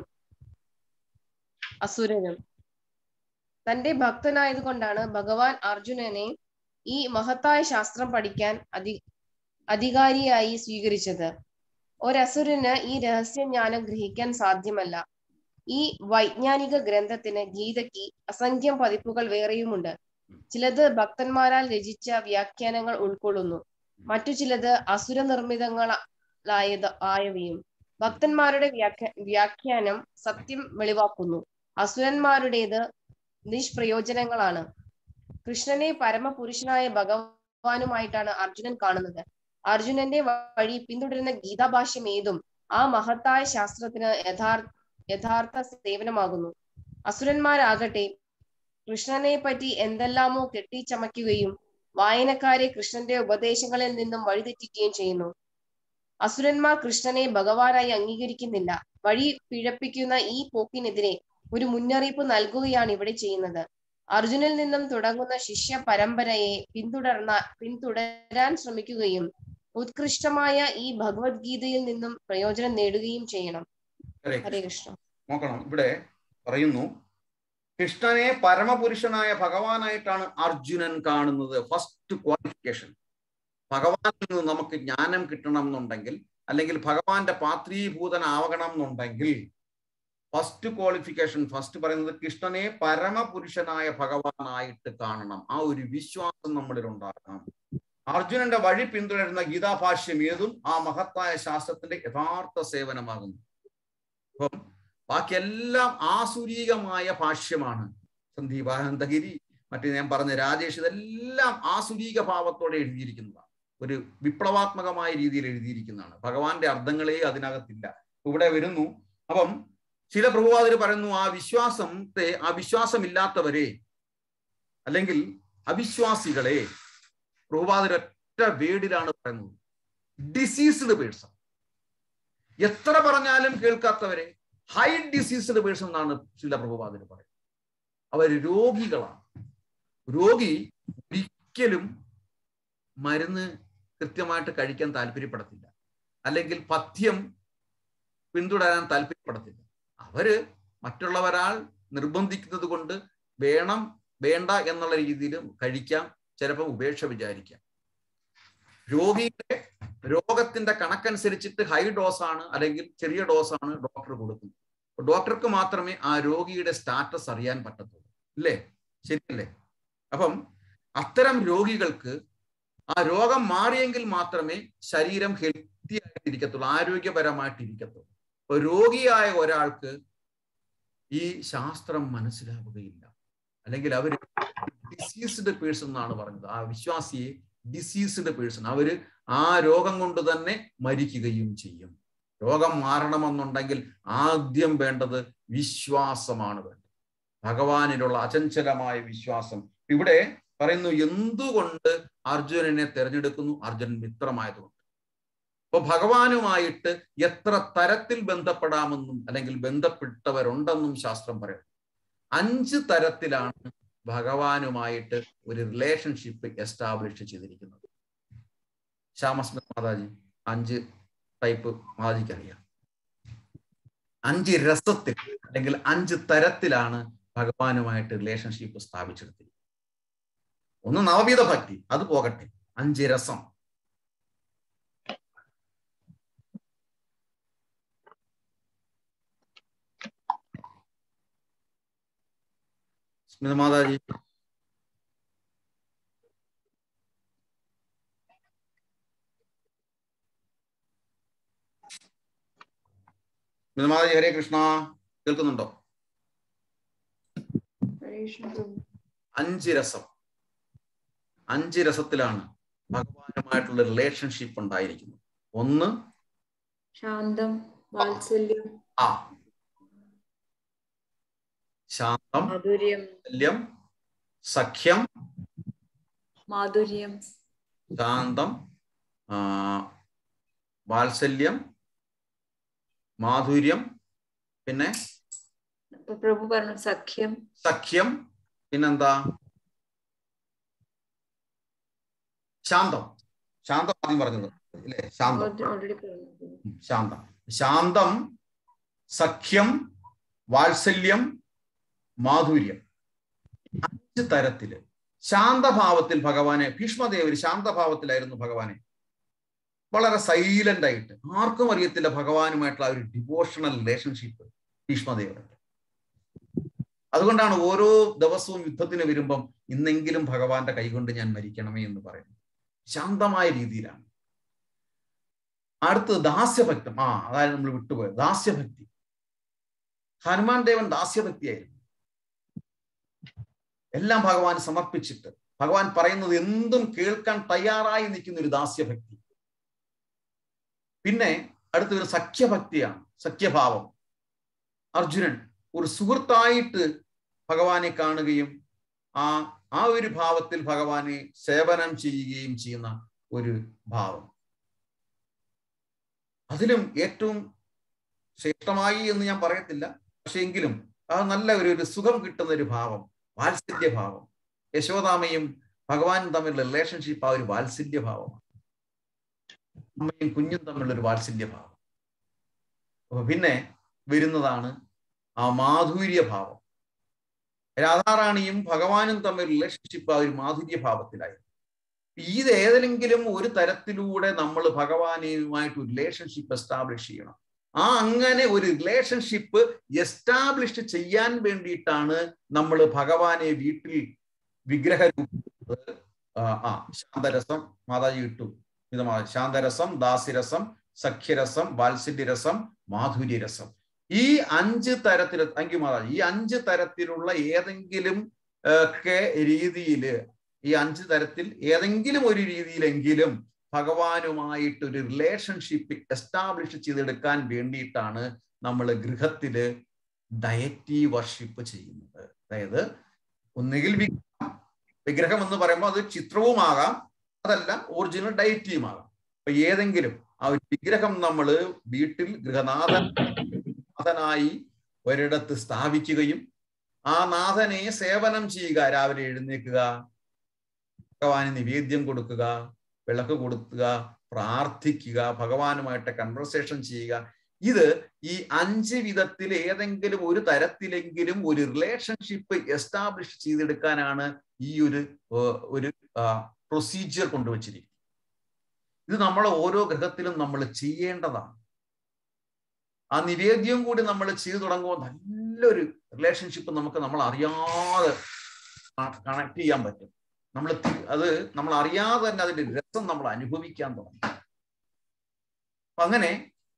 Speaker 3: അസുരനും തന്റെ ഭക്തനായതുകൊണ്ടാണ് ഭഗവാൻ അർജുനനെ ഈ മഹത്തായ ശാസ്ത്രം പഠിക്കാൻ അധി അധികാരിയായി സ്വീകരിച്ചത് ഒരസുരന് ഈ രഹസ്യജ്ഞാനം ഗ്രഹിക്കാൻ സാധ്യമല്ല ഈ വൈജ്ഞാനിക ഗ്രന്ഥത്തിന് ഗീതയ്ക്ക് അസംഖ്യം പതിപ്പുകൾ വേറെയുമുണ്ട് ചിലത് ഭക്തന്മാരാൽ രചിച്ച വ്യാഖ്യാനങ്ങൾ ഉൾക്കൊള്ളുന്നു മറ്റു ചിലത് അസുര നിർമ്മിതങ്ങളായത് ആയവയും ഭക്തന്മാരുടെ വ്യാഖ്യ വ്യാഖ്യാനം സത്യം വെളിവാക്കുന്നു അസുരന്മാരുടേത് നിഷ്പ്രയോജനങ്ങളാണ് കൃഷ്ണനെ പരമപുരുഷനായ ഭഗവാനുമായിട്ടാണ് അർജുനൻ കാണുന്നത് അർജുനന്റെ വഴി പിന്തുടരുന്ന ഗീതാഭാഷ്യം ഏതും ആ മഹത്തായ ശാസ്ത്രത്തിന് യഥാർത്ഥ യഥാർത്ഥ സേവനമാകുന്നു അസുരന്മാരാകട്ടെ കൃഷ്ണനെ പറ്റി എന്തെല്ലാമോ കെട്ടിച്ചമയ്ക്കുകയും വായനക്കാരെ കൃഷ്ണന്റെ ഉപദേശങ്ങളിൽ നിന്നും വഴിതെറ്റിക്കുകയും ചെയ്യുന്നു അസുരന്മാർ കൃഷ്ണനെ ഭഗവാനായി അംഗീകരിക്കുന്നില്ല വഴി പിഴപ്പിക്കുന്ന ഈ പോക്കിനെതിരെ ഒരു മുന്നറിയിപ്പ് നൽകുകയാണ് ഇവിടെ ചെയ്യുന്നത് അർജുനിൽ നിന്നും തുടങ്ങുന്ന ശിഷ്യ പരമ്പരയെ പിന്തുടർന്ന പിന്തുടരാൻ ശ്രമിക്കുകയും ഉത്കൃഷ്ടമായ ഈ ഭഗവത്ഗീതയിൽ നിന്നും പ്രയോജനം നേടുകയും ചെയ്യണം
Speaker 2: ഹരേ
Speaker 3: ഹരേ
Speaker 2: കൃഷ്ണ.
Speaker 3: കൃഷ്ണ
Speaker 2: നോക്കണം ഇവിടെ പറയുന്നു കൃഷ്ണനെ പരമപുരുഷനായ ഭഗവാനായിട്ടാണ് അർജുനൻ കാണുന്നത് ഫസ്റ്റ് ക്വാളിഫിക്കേഷൻ ഭഗവാനിൽ നിന്ന് നമുക്ക് ജ്ഞാനം കിട്ടണം എന്നുണ്ടെങ്കിൽ അല്ലെങ്കിൽ ഭഗവാന്റെ പാത്രീഭൂതനാവണം എന്നുണ്ടെങ്കിൽ ഫസ്റ്റ് ക്വാളിഫിക്കേഷൻ ഫസ്റ്റ് പറയുന്നത് കൃഷ്ണനെ പരമപുരുഷനായ ഭഗവാനായിട്ട് കാണണം ആ ഒരു വിശ്വാസം നമ്മളിൽ ഉണ്ടാകണം അർജുനന്റെ വഴി പിന്തുടരുന്ന ഗീതാഭാഷ്യം ഏതും ആ മഹത്തായ ശാസ്ത്രത്തിന്റെ യഥാർത്ഥ സേവനമാകുന്നു അപ്പം ബാക്കിയെല്ലാം ആസുരീകമായ ഭാഷ്യമാണ് സന്ദീപാനന്ദഗിരി മറ്റേ ഞാൻ പറഞ്ഞ രാജേഷ് ഇതെല്ലാം ആസുരീക ഭാവത്തോടെ എഴുതിയിരിക്കുന്നതാണ് ഒരു വിപ്ലവാത്മകമായ രീതിയിൽ എഴുതിയിരിക്കുന്നതാണ് ഭഗവാന്റെ അർത്ഥങ്ങളെ അതിനകത്തില്ല ഇവിടെ വരുന്നു അപ്പം ചില പ്രഭുവാതിർ പറയുന്നു ആ വിശ്വാസത്തെ ആ വിശ്വാസമില്ലാത്തവരെ അല്ലെങ്കിൽ അവിശ്വാസികളെ പ്രഭുപാതിർ ഒറ്റ വേടിലാണ് പറയുന്നത് ഡിസീസ്ഡ് പേഴ്സൺ എത്ര പറഞ്ഞാലും കേൾക്കാത്തവരെ ഹൈ ഡിസീസ്ഡ് പേഴ്സൺ എന്നാണ് ചില പ്രഭുപാതിർ പറയുന്നത് അവർ രോഗികളാണ് രോഗി ഒരിക്കലും മരുന്ന് കൃത്യമായിട്ട് കഴിക്കാൻ താല്പര്യപ്പെടത്തില്ല അല്ലെങ്കിൽ പഥ്യം പിന്തുടരാൻ താല്പര്യപ്പെടത്തില്ല അവര് മറ്റുള്ളവരാൾ നിർബന്ധിക്കുന്നത് കൊണ്ട് വേണം വേണ്ട എന്നുള്ള രീതിയിൽ കഴിക്കാം ചിലപ്പോൾ ഉപേക്ഷ വിചാരിക്കാം രോഗിയുടെ രോഗത്തിന്റെ കണക്കനുസരിച്ചിട്ട് ഹൈ ഡോസ് ആണ് അല്ലെങ്കിൽ ചെറിയ ഡോസ് ആണ് ഡോക്ടർ കൊടുക്കുന്നത് ഡോക്ടർക്ക് മാത്രമേ ആ രോഗിയുടെ സ്റ്റാറ്റസ് അറിയാൻ പറ്റത്തുള്ളൂ ഇല്ലേ ശരിയല്ലേ അപ്പം അത്തരം രോഗികൾക്ക് ആ രോഗം മാറിയെങ്കിൽ മാത്രമേ ശരീരം ഹെൽത്തി ആയിട്ടിരിക്കത്തുള്ളൂ ആരോഗ്യപരമായിട്ടിരിക്കത്തുള്ളൂ അപ്പൊ രോഗിയായ ഒരാൾക്ക് ഈ ശാസ്ത്രം മനസ്സിലാവുകയില്ല അല്ലെങ്കിൽ അവർ ഡിസീസ്ഡ് പേഴ്സൺ എന്നാണ് പറഞ്ഞത് ആ വിശ്വാസിയെ ഡിസീസ്ഡ് പേഴ്സൺ അവര് ആ രോഗം കൊണ്ട് തന്നെ മരിക്കുകയും ചെയ്യും രോഗം മാറണമെന്നുണ്ടെങ്കിൽ ആദ്യം വേണ്ടത് വിശ്വാസമാണ് വേണ്ടത് ഭഗവാനിലുള്ള അചഞ്ചലമായ വിശ്വാസം ഇവിടെ പറയുന്നു എന്തുകൊണ്ട് അർജുനനെ തിരഞ്ഞെടുക്കുന്നു അർജുനൻ മിത്രമായതുകൊണ്ട് അപ്പൊ ഭഗവാനുമായിട്ട് എത്ര തരത്തിൽ ബന്ധപ്പെടാമെന്നും അല്ലെങ്കിൽ ബന്ധപ്പെട്ടവരുണ്ടെന്നും ശാസ്ത്രം പറയുന്നു അഞ്ച് തരത്തിലാണ് ഭഗവാനുമായിട്ട് ഒരു റിലേഷൻഷിപ്പ് എസ്റ്റാബ്ലിഷ് ചെയ്തിരിക്കുന്നത് ശ്യാമസ്മിത് മാതാജി അഞ്ച് ടൈപ്പ് മാതാജിക്ക് അറിയാം അഞ്ച് രസത്തിൽ അല്ലെങ്കിൽ അഞ്ച് തരത്തിലാണ് ഭഗവാനുമായിട്ട് റിലേഷൻഷിപ്പ് സ്ഥാപിച്ചെടുത്തിരിക്കുന്നത് ഒന്ന് നവവിധ ഭക്തി അത് പോകട്ടെ അഞ്ച് രസം സ്മിത മാതാജി സ്മിത മാതാജി ഹരേ കൃഷ്ണ കേൾക്കുന്നുണ്ടോ അഞ്ച് രസം അഞ്ച് രസത്തിലാണ് ഭഗവാനുമായിട്ടുള്ള റിലേഷൻഷിപ്പ് ഉണ്ടായിരിക്കുന്നത് ഒന്ന്
Speaker 6: ശാന്തം വാത്സല്യം
Speaker 2: ആ ശാന്തം
Speaker 6: മാധുര്യം
Speaker 2: വാത്സല്യം സഖ്യം
Speaker 6: മാധുര്യം
Speaker 2: ശാന്തം ആ, വാത്സല്യം മാധുര്യം പിന്നെ
Speaker 6: ഇപ്പൊ പ്രഭു പറഞ്ഞു സഖ്യം
Speaker 2: സഖ്യം പിന്നെന്താ ശാന്തം ശാന്തം ആദ്യം പറഞ്ഞത് ഇല്ലേ ശാന്തം
Speaker 6: ഓൾറെഡി പറഞ്ഞു
Speaker 2: ശാന്തം ശാന്തം സഖ്യം വാത്സല്യം മാധുര്യം അഞ്ച് തരത്തില് ശാന്തഭാവത്തിൽ ഭഗവാനെ ഭീഷ്മദേവര് ശാന്തഭാവത്തിലായിരുന്നു ഭഗവാനെ വളരെ സൈലന്റ് ആയിട്ട് ആർക്കും അറിയത്തില്ല ഭഗവാനുമായിട്ടുള്ള ആ ഒരു ഡിവോഷണൽ റിലേഷൻഷിപ്പ് ഭീഷ്മദേവരുടെ അതുകൊണ്ടാണ് ഓരോ ദിവസവും യുദ്ധത്തിന് വരുമ്പം ഇന്നെങ്കിലും ഭഗവാന്റെ കൈകൊണ്ട് ഞാൻ മരിക്കണമേ എന്ന് പറയുന്നത് ശാന്തമായ രീതിയിലാണ് അടുത്ത് ദാസ്യഭക്തം ആ അതായത് നമ്മൾ വിട്ടുപോയത് ദാസ്യഭക്തി ഹനുമാൻ ദേവൻ ദാസ്യഭക്തിയായിരുന്നു എല്ലാം ഭഗവാൻ സമർപ്പിച്ചിട്ട് ഭഗവാൻ പറയുന്നത് എന്തും കേൾക്കാൻ തയ്യാറായി നിൽക്കുന്ന ഒരു ദാസ്യഭക്തി പിന്നെ അടുത്തൊരു സഖ്യഭക്തിയാണ് സഖ്യഭാവം അർജുനൻ ഒരു സുഹൃത്തായിട്ട് ഭഗവാനെ കാണുകയും ആ ആ ഒരു ഭാവത്തിൽ ഭഗവാനെ സേവനം ചെയ്യുകയും ചെയ്യുന്ന ഒരു ഭാവം അതിലും ഏറ്റവും ശ്രേഷ്ഠമായി എന്ന് ഞാൻ പറയത്തില്ല പക്ഷെ എങ്കിലും ആ നല്ല ഒരു ഒരു സുഖം കിട്ടുന്ന ഒരു ഭാവം വാത്സല്യ ഭാവം യശോദാമയും ഭഗവാനും തമ്മിലുള്ള റിലേഷൻഷിപ്പ് ആ ഒരു വാത്സല്യ ഭാവമാണ് അമ്മയും കുഞ്ഞും തമ്മിലുള്ള ഒരു വാത്സല്യ ഭാവം അപ്പൊ പിന്നെ വരുന്നതാണ് ആ മാധുര്യ ഭാവം രാധാറാണിയും ഭഗവാനും തമ്മിൽ റിലേഷൻഷിപ്പ് ആ ഒരു മാധുര്യ ഭാവത്തിലായി ഇത് ഏതെങ്കിലും ഒരു തരത്തിലൂടെ നമ്മൾ ഭഗവാനുമായിട്ട് ഒരു റിലേഷൻഷിപ്പ് എസ്റ്റാബ്ലിഷ് ചെയ്യണം ആ അങ്ങനെ ഒരു റിലേഷൻഷിപ്പ് എസ്റ്റാബ്ലിഷ് ചെയ്യാൻ വേണ്ടിയിട്ടാണ് നമ്മൾ ഭഗവാനെ വീട്ടിൽ വിഗ്രഹ രൂപത്തിൽ ആ, ആ ശാന്തരസം മാതാജി ഇട്ടു ഇത് മാ- ശാന്തരസം ദാസിരസം സഖ്യരസം വാത്സല്യരസം മാധുര്യരസം ഈ അഞ്ച് തരത്തിൽ താങ്ക് യു മാതാജി ഈ അഞ്ച് തരത്തിലുള്ള ഏതെങ്കിലും ആ, ഒക്കെ രീതിയിൽ ഈ അഞ്ച് തരത്തിൽ ഏതെങ്കിലും ഒരു രീതിയിലെങ്കിലും ഭഗവാനുമായിട്ടൊരു റിലേഷൻഷിപ്പ് എസ്റ്റാബ്ലിഷ് ചെയ്തെടുക്കാൻ വേണ്ടിയിട്ടാണ് നമ്മൾ ഗൃഹത്തില് ഡയറ്റി വർഷിപ്പ് ചെയ്യുന്നത് അതായത് ഒന്നുകിൽ വിഗ്രഹം വിഗ്രഹം എന്ന് പറയുമ്പോൾ അത് ചിത്രവുമാകാം അതല്ല ഒറിജിനൽ ഡയറ്റിയുമാകാം അപ്പൊ ഏതെങ്കിലും ആ ഒരു വിഗ്രഹം നമ്മൾ വീട്ടിൽ ഗൃഹനാഥൻ നാഥനായി ഒരിടത്ത് സ്ഥാപിക്കുകയും ആ നാഥനെ സേവനം ചെയ്യുക രാവിലെ എഴുന്നേൽക്കുക ഭഗവാന് നിവേദ്യം കൊടുക്കുക വിളക്ക് കൊടുക്കുക പ്രാർത്ഥിക്കുക ഭഗവാനുമായിട്ട് കൺവെർസേഷൻ ചെയ്യുക ഇത് ഈ അഞ്ച് വിധത്തിൽ ഏതെങ്കിലും ഒരു തരത്തിലെങ്കിലും ഒരു റിലേഷൻഷിപ്പ് എസ്റ്റാബ്ലിഷ് ചെയ്തെടുക്കാനാണ് ഈ ഒരു ഏർ, ഒരു പ്രൊസീജിയർ കൊണ്ടുവച്ചിരിക്കുന്നത് ഇത് നമ്മൾ ഓരോ ഗ്രഹത്തിലും നമ്മൾ ചെയ്യേണ്ടതാണ് ആ നിവേദ്യം കൂടി നമ്മൾ ചെയ്തു തുടങ്ങുമ്പോൾ നല്ലൊരു റിലേഷൻഷിപ്പ് നമുക്ക് നമ്മൾ അറിയാതെ കണക്ട് ചെയ്യാൻ പറ്റും നമ്മൾ അത് നമ്മൾ അറിയാതെ തന്നെ അതിന്റെ രസം നമ്മൾ അനുഭവിക്കാൻ തുടങ്ങും അപ്പൊ അങ്ങനെ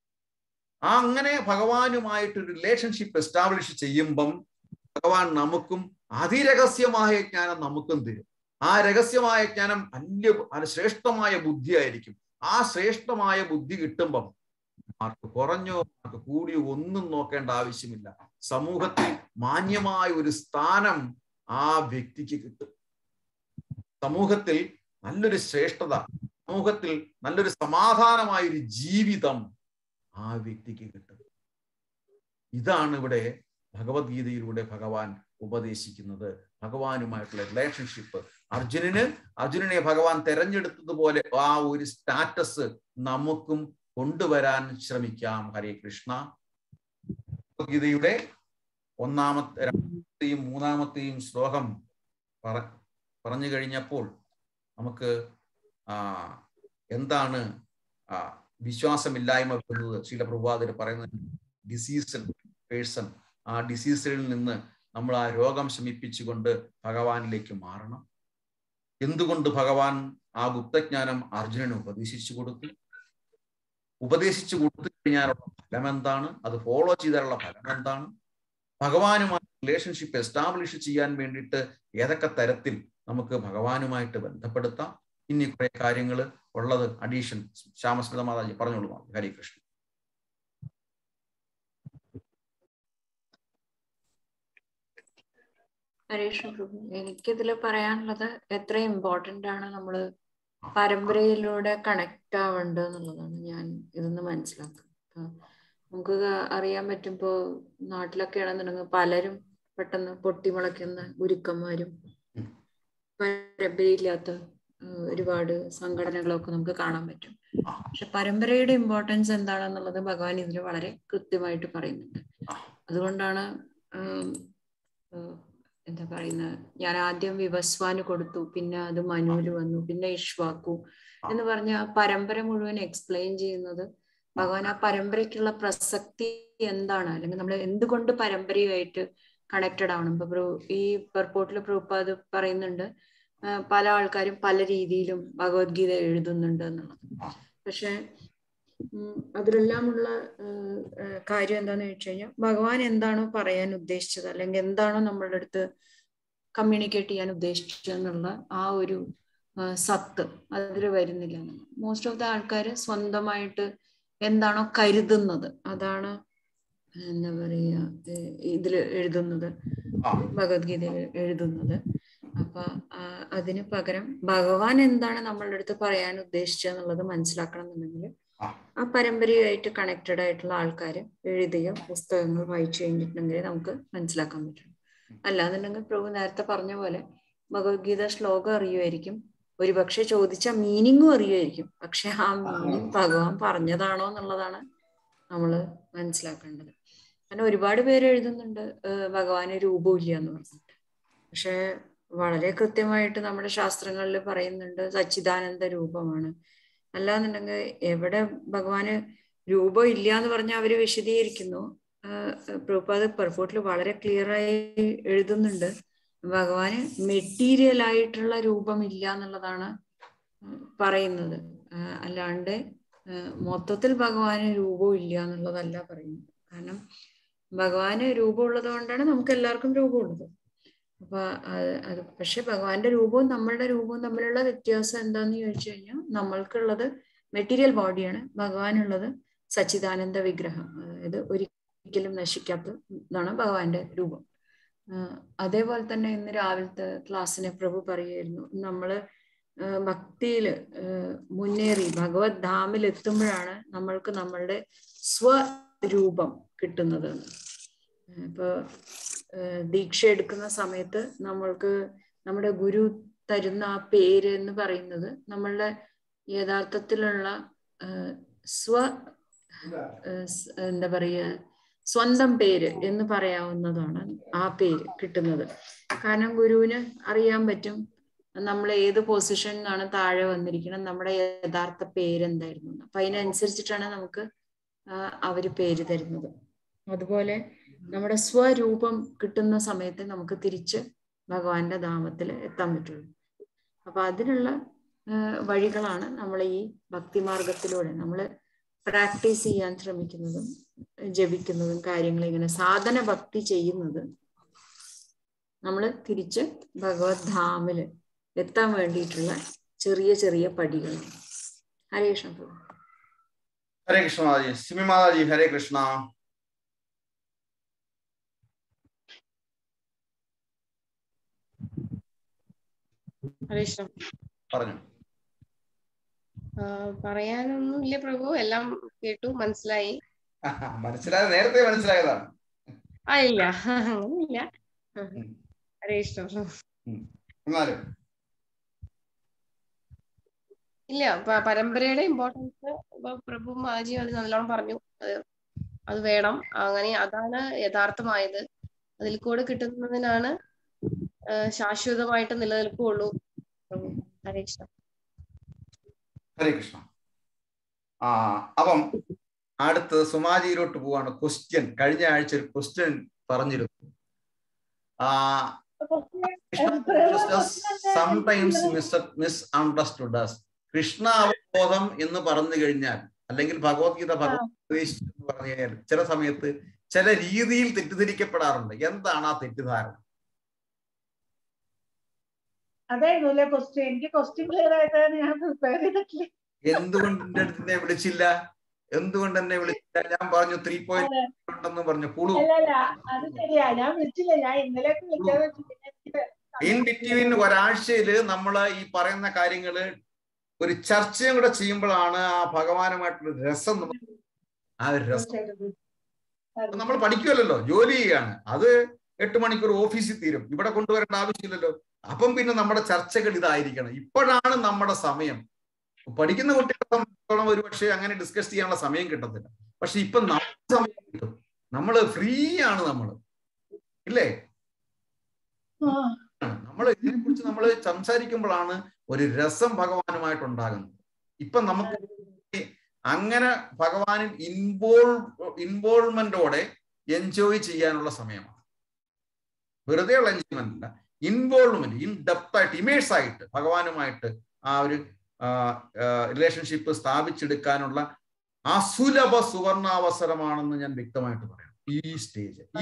Speaker 2: ആ അങ്ങനെ ഭഗവാനുമായിട്ട് റിലേഷൻഷിപ്പ് എസ്റ്റാബ്ലിഷ് ചെയ്യുമ്പം ഭഗവാൻ നമുക്കും അതിരഹസ്യമായ ജ്ഞാനം നമുക്കും തരും ആ രഹസ്യമായ ജ്ഞാനം വലിയ അത് ശ്രേഷ്ഠമായ ബുദ്ധിയായിരിക്കും ആ ശ്രേഷ്ഠമായ ബുദ്ധി കിട്ടുമ്പം മാർക്ക് കുറഞ്ഞോ മാർക്ക് കൂടിയോ ഒന്നും നോക്കേണ്ട ആവശ്യമില്ല സമൂഹത്തിൽ മാന്യമായ ഒരു സ്ഥാനം ആ വ്യക്തിക്ക് കിട്ടും സമൂഹത്തിൽ നല്ലൊരു ശ്രേഷ്ഠത സമൂഹത്തിൽ നല്ലൊരു സമാധാനമായ ഒരു ജീവിതം ആ വ്യക്തിക്ക് കിട്ടും ഇതാണ് ഇവിടെ ഭഗവത്ഗീതയിലൂടെ ഭഗവാൻ ഉപദേശിക്കുന്നത് ഭഗവാനുമായിട്ടുള്ള റിലേഷൻഷിപ്പ് അർജുനന് അർജുനനെ ഭഗവാൻ തെരഞ്ഞെടുത്തതുപോലെ ആ ഒരു സ്റ്റാറ്റസ് നമുക്കും കൊണ്ടുവരാൻ ശ്രമിക്കാം ഹരേ കൃഷ്ണ ഭഗവത്ഗീതയുടെ ഒന്നാമത്തെ രണ്ടാമത്തെയും മൂന്നാമത്തെയും ശ്ലോകം പറ പറഞ്ഞു കഴിഞ്ഞപ്പോൾ നമുക്ക് ആ എന്താണ് ആ വിശ്വാസമില്ലായ്മ വരുന്നത് ചില പ്രഭാതർ പറയുന്നത് ഡിസീസൽ പേഴ്സൺ ആ ഡിസീസിൽ നിന്ന് നമ്മൾ ആ രോഗം ശമിപ്പിച്ചുകൊണ്ട് ഭഗവാനിലേക്ക് മാറണം എന്തുകൊണ്ട് ഭഗവാൻ ആ ഗുപ്തജ്ഞാനം അർജുനന് ഉപദേശിച്ചു കൊടുത്തു ഉപദേശിച്ചു കൊടുത്തു കഴിഞ്ഞാലുള്ള ഫലം എന്താണ് അത് ഫോളോ ചെയ്താലുള്ള ഫലം എന്താണ് ഭഗവാനുമായി റിലേഷൻഷിപ്പ് എസ്റ്റാബ്ലിഷ് ചെയ്യാൻ വേണ്ടിയിട്ട് ഏതൊക്കെ തരത്തിൽ നമുക്ക് ഭഗവാനുമായിട്ട് ബന്ധപ്പെടുത്താം ഇനി കുറെ കാര്യങ്ങൾ ഉള്ളത് അഡീഷൻ ശ്യാമസ്മിത മാതാജി പറഞ്ഞോളൂ ഹരേ കൃഷ്ണ
Speaker 6: ഹരീഷ് പ്രഭു എനിക്കിതിൽ പറയാനുള്ളത് എത്ര ഇമ്പോർട്ടന്റ് ആണ് നമ്മൾ പരമ്പരയിലൂടെ കണക്ട് ആവേണ്ടത് എന്നുള്ളതാണ് ഞാൻ ഇതൊന്ന് മനസ്സിലാക്കുക ഇപ്പൊ നമുക്ക് അറിയാൻ പറ്റും ഇപ്പോ നാട്ടിലൊക്കെ ആണെന്നുണ്ടെങ്കിൽ പലരും പെട്ടെന്ന് പൊട്ടിമുളയ്ക്കുന്ന ഗുരുക്കന്മാരും പരമ്പരയില്ലാത്ത ഏഹ്, ഒരുപാട് സംഘടനകളൊക്കെ നമുക്ക് കാണാൻ പറ്റും പക്ഷെ പരമ്പരയുടെ ഇമ്പോർട്ടൻസ് എന്താണെന്നുള്ളത് ഭഗവാൻ ഇതിൽ വളരെ കൃത്യമായിട്ട് പറയുന്നുണ്ട് അതുകൊണ്ടാണ് ഉം, ഏഹ്, എന്താ പറയുന്നത് ഞാൻ ആദ്യം വിവസ്വാന് കൊടുത്തു പിന്നെ അത് മനുവില് വന്നു പിന്നെ ഇഷ്വാക്കു എന്ന് പറഞ്ഞ ആ പരമ്പര മുഴുവൻ എക്സ്പ്ലെയിൻ ചെയ്യുന്നത് ഭഗവാൻ ആ പരമ്പരയ്ക്കുള്ള പ്രസക്തി എന്താണ് അല്ലെങ്കിൽ നമ്മൾ എന്തുകൊണ്ട് പരമ്പരയുമായിട്ട് കണക്റ്റഡ് ആവണം ഇപ്പൊ പ്രഭു- ഈ പെർപോർട്ടിൽ പ്രഭുപാദ് പറയുന്നുണ്ട് ആ, പല ആൾക്കാരും പല രീതിയിലും ഭഗവത്ഗീത എഴുതുന്നുണ്ട് എന്നുള്ളത് പക്ഷെ ഉം, അതിലെല്ലാമുള്ള ഏഹ്, ഏഹ്, കാര്യം എന്താന്ന് വെച്ച് കഴിഞ്ഞാൽ ഭഗവാൻ എന്താണോ പറയാൻ ഉദ്ദേശിച്ചത് അല്ലെങ്കിൽ എന്താണോ നമ്മളുടെ അടുത്ത് കമ്മ്യൂണിക്കേറ്റ് ചെയ്യാൻ ഉദ്ദേശിച്ചതെന്നുള്ള ആ ഒരു ആ, സത്ത് അതിൽ വരുന്നില്ല മോസ്റ്റ് ഓഫ് ദ ആൾക്കാർ സ്വന്തമായിട്ട് എന്താണോ കരുതുന്നത് അതാണ് എന്താ പറയാ ഏഹ്, ഇതില് എഴുതുന്നത്
Speaker 2: ആ.
Speaker 6: ഭഗവത്ഗീതയിൽ എഴുതുന്നത് അപ്പൊ ആ, അതിന് പകരം ഭഗവാൻ എന്താണ് നമ്മളുടെ അടുത്ത് പറയാൻ ഉദ്ദേശിച്ചതെന്നുള്ളത് മനസ്സിലാക്കണം എന്നുണ്ടെങ്കിൽ
Speaker 2: ആ.
Speaker 6: ആ പരമ്പരയുമായിട്ട് കണക്റ്റഡ് ആയിട്ടുള്ള ആൾക്കാർ എഴുതിയ പുസ്തകങ്ങൾ വായിച്ചു കഴിഞ്ഞിട്ടുണ്ടെങ്കിൽ നമുക്ക് മനസ്സിലാക്കാൻ പറ്റും അല്ലാന്നുണ്ടെങ്കിൽ പ്രഭു നേരത്തെ പറഞ്ഞ പോലെ ഭഗവത്ഗീത ശ്ലോകം അറിയുമായിരിക്കും ഒരുപക്ഷെ ചോദിച്ച മീനിങ്ങും അറിയുമായിരിക്കും പക്ഷെ ആ മീനിങ് ഭഗവാൻ പറഞ്ഞതാണോ എന്നുള്ളതാണ് നമ്മൾ മനസ്സിലാക്കേണ്ടത് കാരണം ഒരുപാട് പേര് എഴുതുന്നുണ്ട് ഏഹ് ഭഗവാന് രൂപമില്ല എന്ന് പറഞ്ഞിട്ട് പക്ഷെ വളരെ കൃത്യമായിട്ട് നമ്മുടെ ശാസ്ത്രങ്ങളിൽ പറയുന്നുണ്ട് സച്ചിദാനന്ദ രൂപമാണ് അല്ലാന്നുണ്ടെങ്കിൽ എവിടെ ഭഗവാന് രൂപം ഇല്ല എന്ന് പറഞ്ഞ അവര് വിശദീകരിക്കുന്നു പ്രഭുപാദ് പെർഫോർട്ടിൽ വളരെ ക്ലിയർ ആയി എഴുതുന്നുണ്ട് ഭഗവാന് മെറ്റീരിയൽ ആയിട്ടുള്ള രൂപമില്ല എന്നുള്ളതാണ് പറയുന്നത് ആ, അല്ലാണ്ട് ആ, മൊത്തത്തിൽ ഭഗവാന് രൂപവും ഇല്ല എന്നുള്ളതല്ല പറയുന്നത് കാരണം ഭഗവാന് രൂപമുള്ളത് കൊണ്ടാണ് നമുക്ക് എല്ലാവർക്കും രൂപമുള്ളത് അപ്പൊ അത് അത് പക്ഷെ ഭഗവാന്റെ രൂപവും നമ്മളുടെ രൂപവും തമ്മിലുള്ള വ്യത്യാസം എന്താന്ന് ചോദിച്ചു കഴിഞ്ഞാൽ നമ്മൾക്കുള്ളത് മെറ്റീരിയൽ ബോഡിയാണ് ഭഗവാനുള്ളത് സച്ചിദാനന്ദ വിഗ്രഹം അതായത് ഒരിക്കലും നശിക്കാത്തതാണ് ഭഗവാന്റെ രൂപം ആഹ് അതേപോലെ തന്നെ ഇന്ന് രാവിലത്തെ ക്ലാസ്സിനെ പ്രഭു പറയുമായിരുന്നു നമ്മള് ആഹ് ഭക്തിയില് ആഹ് മുന്നേറി ഭഗവത് ധാമിൽ എത്തുമ്പോഴാണ് നമ്മൾക്ക് നമ്മളുടെ സ്വരൂപം കിട്ടുന്നത് ഇപ്പൊ ആഹ് ദീക്ഷ എടുക്കുന്ന സമയത്ത് നമ്മൾക്ക് നമ്മുടെ ഗുരു തരുന്ന ആ പേര് എന്ന് പറയുന്നത് നമ്മളുടെ യഥാർത്ഥത്തിലുള്ള ആഹ് സ്വ ആഹ് സ് എന്താ പറയുക സ്വന്തം പേര് എന്ന് പറയാവുന്നതാണ് ആ പേര് കിട്ടുന്നത് കാരണം ഗുരുവിന് അറിയാൻ പറ്റും നമ്മൾ ഏത് പൊസിഷനിൽ നിന്നാണ് താഴെ വന്നിരിക്കണം നമ്മുടെ യഥാർത്ഥ പേര് എന്തായിരുന്നു എന്ന്. അപ്പൊ അതിനനുസരിച്ചിട്ടാണ് നമുക്ക് ആ, അവര് പേര് തരുന്നത് അതുപോലെ നമ്മുടെ സ്വരൂപം കിട്ടുന്ന സമയത്ത് നമുക്ക് തിരിച്ച് ഭഗവാന്റെ ധാമത്തിൽ എത്താൻ പറ്റുള്ളൂ അപ്പൊ അതിനുള്ള ആ, വഴികളാണ് നമ്മൾ ഈ ഭക്തിമാർഗത്തിലൂടെ നമ്മൾ പ്രാക്ടീസ് ചെയ്യാൻ ശ്രമിക്കുന്നതും ജപിക്കുന്നതും കാര്യങ്ങൾ ഇങ്ങനെ സാധന ഭക്തി ചെയ്യുന്നത് നമ്മൾ തിരിച്ച് ഭഗവത് ധാമില് എത്താൻ വേണ്ടിയിട്ടുള്ള ചെറിയ ചെറിയ പടികൾ ഹരേ കൃഷ്ണ പ്രഭു
Speaker 2: ഹരേ കൃഷ്ണ മാതാജി സിമി മാതാജി ഹരേ കൃഷ്ണ
Speaker 3: ഹരേ കൃഷ്ണ
Speaker 2: പറഞ്ഞു
Speaker 3: ആ, പറയാനൊന്നും ഇല്ല പ്രഭു എല്ലാം കേട്ടു മനസ്സിലായി
Speaker 2: മനസ്സിലായത് നേരത്തെ മനസ്സിലായതാണ്
Speaker 3: ആ ഇല്ല അങ്ങനെയില്ല ഹരേ കൃഷ്ണ പ്രഭു
Speaker 2: എന്നാലും
Speaker 3: ഇല്ല പ- പരമ്പരയുടെ ഇമ്പോർട്ടൻസ് ഇപ്പൊ പ്രഭു മാജി അത് നല്ലോണം പറഞ്ഞു അത് അത് വേണം അങ്ങനെ അതാണ് യഥാർത്ഥമായത് അതിൽ കൂടെ കിട്ടുന്നതിനാണ് ആ, ശാശ്വതമായിട്ട് നിലനിൽക്കുള്ളൂ പ്രഭു ഹരേ കൃഷ്ണ
Speaker 2: ഹരേ കൃഷ്ണ ആ അപ്പം അടുത്ത് സുമാജിയിലോട്ട് പോവാണ് ക്വസ്റ്റ്യൻ കഴിഞ്ഞ ആഴ്ച ഒരു ക്വസ്റ്റ്യൻ പറഞ്ഞിരുന്നു ആ sometimes miss misunderstood Krishna അവബോധം എന്ന് പറഞ്ഞു കഴിഞ്ഞാൽ അല്ലെങ്കിൽ ഭഗവത്ഗീത ഭഗവത് ഉപദേശിച്ചു എന്ന് പറഞ്ഞു കഴിഞ്ഞാൽ ചില സമയത്ത് ചില രീതിയിൽ തെറ്റിദ്ധരിക്കപ്പെടാറുണ്ട് എന്താണ് ആ തെറ്റിദ്ധാരണ
Speaker 5: അതായിരുന്നു അല്ലേ ക്വസ്റ്റ്യൻ എനിക്ക് ക്വസ്റ്റ്യൻ ക്ലിയർ ആയിട്ടാണ് ഞാൻ പ്രിപ്പയർ ചെയ്തിട്ടില്ല
Speaker 2: എന്തുകൊണ്ട് എന്റെ അടുത്ത് എന്നെ വിളിച്ചില്ല എന്തുകൊണ്ട് എന്നെ വിളിച്ചില്ല ഞാൻ പറഞ്ഞു ത്രീ പോയിന്റ് ഉണ്ടെന്ന് പറഞ്ഞു കുളു
Speaker 5: അല്ല അല്ല അത് ശരിയാ ഞാൻ വിളിച്ചില്ല ഞാൻ ഇന്നലെ വിളിക്കാതെ വെച്ചു. പിന്നെ എനിക്ക്
Speaker 2: ഇൻ ബിറ്റ്വീൻ ഒരാഴ്ചയില് നമ്മൾ ഈ പറയുന്ന കാര്യങ്ങള് ഒരു ചർച്ചയും കൂടെ ചെയ്യുമ്പോഴാണ് ആ ഭഗവാനുമായിട്ടുള്ള രസം നമുക്ക് ആ ഒരു രസം
Speaker 5: തീർച്ചയായിട്ടും.
Speaker 2: നമ്മൾ പഠിക്കുമല്ലോ ജോലി ചെയ്യാണ് അത് എട്ട് മണിക്കൂർ ഓഫീസിൽ തീരും ഇവിടെ കൊണ്ടുവരേണ്ട ആവശ്യമില്ലല്ലോ അപ്പം പിന്നെ നമ്മുടെ ചർച്ചകൾ ഇതായിരിക്കണം ഇപ്പോഴാണ് നമ്മുടെ സമയം പഠിക്കുന്ന കുട്ടികളെ സംബന്ധിച്ചിടത്തോളം ഒരു പക്ഷേ അങ്ങനെ ഡിസ്കസ് ചെയ്യാനുള്ള സമയം കിട്ടത്തില്ല പക്ഷെ ഇപ്പൊ നമ്മുടെ സമയം കിട്ടും നമ്മള് ഫ്രീ ആണ് നമ്മൾ ഇല്ലേ
Speaker 5: ആ,
Speaker 2: നമ്മൾ ഇതിനെ കുറിച്ച് നമ്മൾ സംസാരിക്കുമ്പോഴാണ് ഒരു രസം ഭഗവാനുമായിട്ട് ഉണ്ടാകുന്നത് ഇപ്പൊ നമുക്ക് അങ്ങനെ ഭഗവാനിൽ ഇൻവോൾവ് ഇൻവോൾവ്മെന്റോടെ എൻജോയ് ചെയ്യാനുള്ള സമയമാണ് വെറുതെ ഉള്ള എൻജോയ്മെന്റ് അല്ല ഇൻവോൾവ്മെന്റ് ഇൻ ഡെപ്ത് ആയിട്ട് ഇമേഴ്സ് ആയിട്ട് ഭഗവാനുമായിട്ട് ആ ഒരു റിലേഷൻഷിപ്പ് സ്ഥാപിച്ചെടുക്കാനുള്ള അസുലഭ സുവർണാവസരമാണെന്ന് ഞാൻ വ്യക്തമായിട്ട് പറയാം ഈ സ്റ്റേജ് ഈ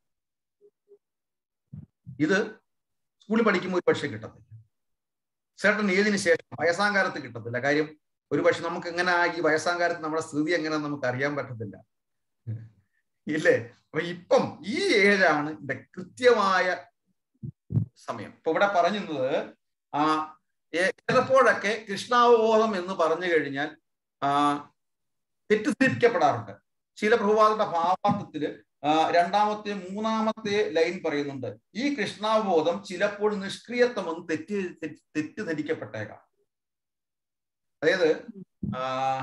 Speaker 2: ഇത് സ്കൂളിൽ പഠിക്കുമ്പോൾ ഒരു പക്ഷേ കിട്ടത്തില്ല ചേട്ടൻ ഏതിനു ശേഷം വയസ്സാങ്കാലത്ത് കിട്ടത്തില്ല കാര്യം ഒരു പക്ഷെ നമുക്ക് എങ്ങനെ ഈ വയസ്സാങ്കാലത്ത് നമ്മുടെ സ്ഥിതി എങ്ങനെ നമുക്ക് അറിയാൻ പറ്റത്തില്ല ഇല്ലേ അപ്പൊ ഇപ്പം ഈ ഏജാണ് ഇതിന്റെ കൃത്യമായ സമയം ഇപ്പൊ ഇവിടെ പറഞ്ഞത് ആ ഏ- ചിലപ്പോഴൊക്കെ കൃഷ്ണാവബോധം എന്ന് പറഞ്ഞു കഴിഞ്ഞാൽ ആ തെറ്റിദ്ധരിക്കപ്പെടാറുണ്ട് ശീല പ്രഭുപാദയുടെ ഭാവാർത്ഥത്തില് ആ, രണ്ടാമത്തെ മൂന്നാമത്തെ ലൈൻ പറയുന്നുണ്ട് ഈ കൃഷ്ണാവബോധം ചിലപ്പോൾ നിഷ്ക്രിയത്വമെന്ന് തെറ്റി തെറ്റി- തെറ്റിദ്ധരിക്കപ്പെട്ടേക്കാം അതായത് ആ,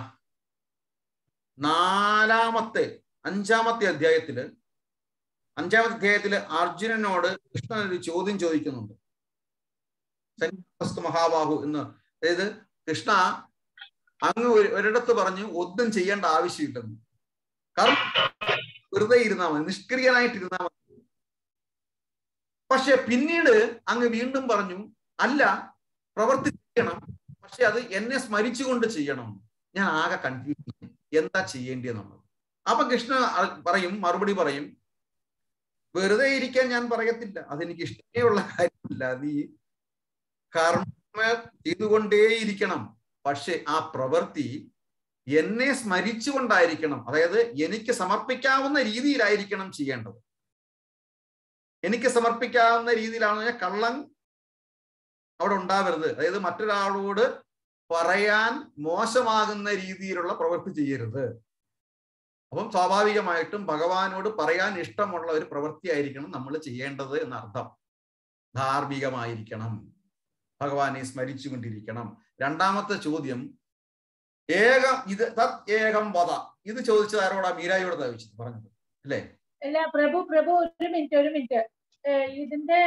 Speaker 2: നാലാമത്തെ അഞ്ചാമത്തെ അധ്യായത്തില് അഞ്ചാമത്തെ അധ്യായത്തില് അർജുനനോട് കൃഷ്ണൻ ഒരു ചോദ്യം ചോദിക്കുന്നുണ്ട് സന്യാസ്തു മഹാബാഹു എന്ന് അതായത് കൃഷ്ണ അങ്ങ് ഒരു- ഒരിടത്ത് പറഞ്ഞു ഒന്നും ചെയ്യേണ്ട ആവശ്യമില്ലെന്ന് കാരണം വെറുതെ ഇരുന്നാൽ മതി നിഷ്ക്രിയനായിട്ടിരുന്നാൽ മതി പക്ഷെ പിന്നീട് അങ്ങ് വീണ്ടും പറഞ്ഞു അല്ല പ്രവർത്തി ചെയ്യണം പക്ഷെ അത് എന്നെ സ്മരിച്ചുകൊണ്ട് ചെയ്യണം ഞാൻ ആകെ കൺഫ്യൂഷൻ എന്താ ചെയ്യേണ്ടതെന്നുള്ളത് അപ്പൊ കൃഷ്ണ അ- പറയും മറുപടി പറയും വെറുതെ ഇരിക്കാൻ ഞാൻ പറയത്തില്ല അതെനിക്ക് ഇഷ്ടമേ ഉള്ള കാര്യമില്ല നീ കർമ്മ ചെയ്തുകൊണ്ടേയിരിക്കണം പക്ഷെ ആ പ്രവൃത്തി എന്നെ സ്മരിച്ചുകൊണ്ടായിരിക്കണം അതായത് എനിക്ക് സമർപ്പിക്കാവുന്ന രീതിയിലായിരിക്കണം ചെയ്യേണ്ടത് എനിക്ക് സമർപ്പിക്കാവുന്ന രീതിയിലാണ് ഞാൻ കള്ളൻ അവിടെ ഉണ്ടാവരുത് അതായത് മറ്റൊരാളോട് പറയാൻ മോശമാകുന്ന രീതിയിലുള്ള പ്രവൃത്തി ചെയ്യരുത് അപ്പം സ്വാഭാവികമായിട്ടും ഭഗവാനോട് പറയാൻ ഇഷ്ടമുള്ള ഒരു പ്രവൃത്തിയായിരിക്കണം നമ്മൾ ചെയ്യേണ്ടത് എന്നർത്ഥം ധാർമ്മികമായിരിക്കണം ഭഗവാനെ സ്മരിച്ചുകൊണ്ടിരിക്കണം രണ്ടാമത്തെ ചോദ്യം ഏകം ഇത് തത് ഏകം വധ ഇത് ചോദിച്ചത് ആരോടാ മീരായോട് ചോദിച്ചത് പറഞ്ഞത് അല്ലേ
Speaker 5: അല്ല പ്രഭു പ്രഭു ഒരു മിനിറ്റ് ഒരു മിനിറ്റ് ഏഹ് ഇതിന്റെ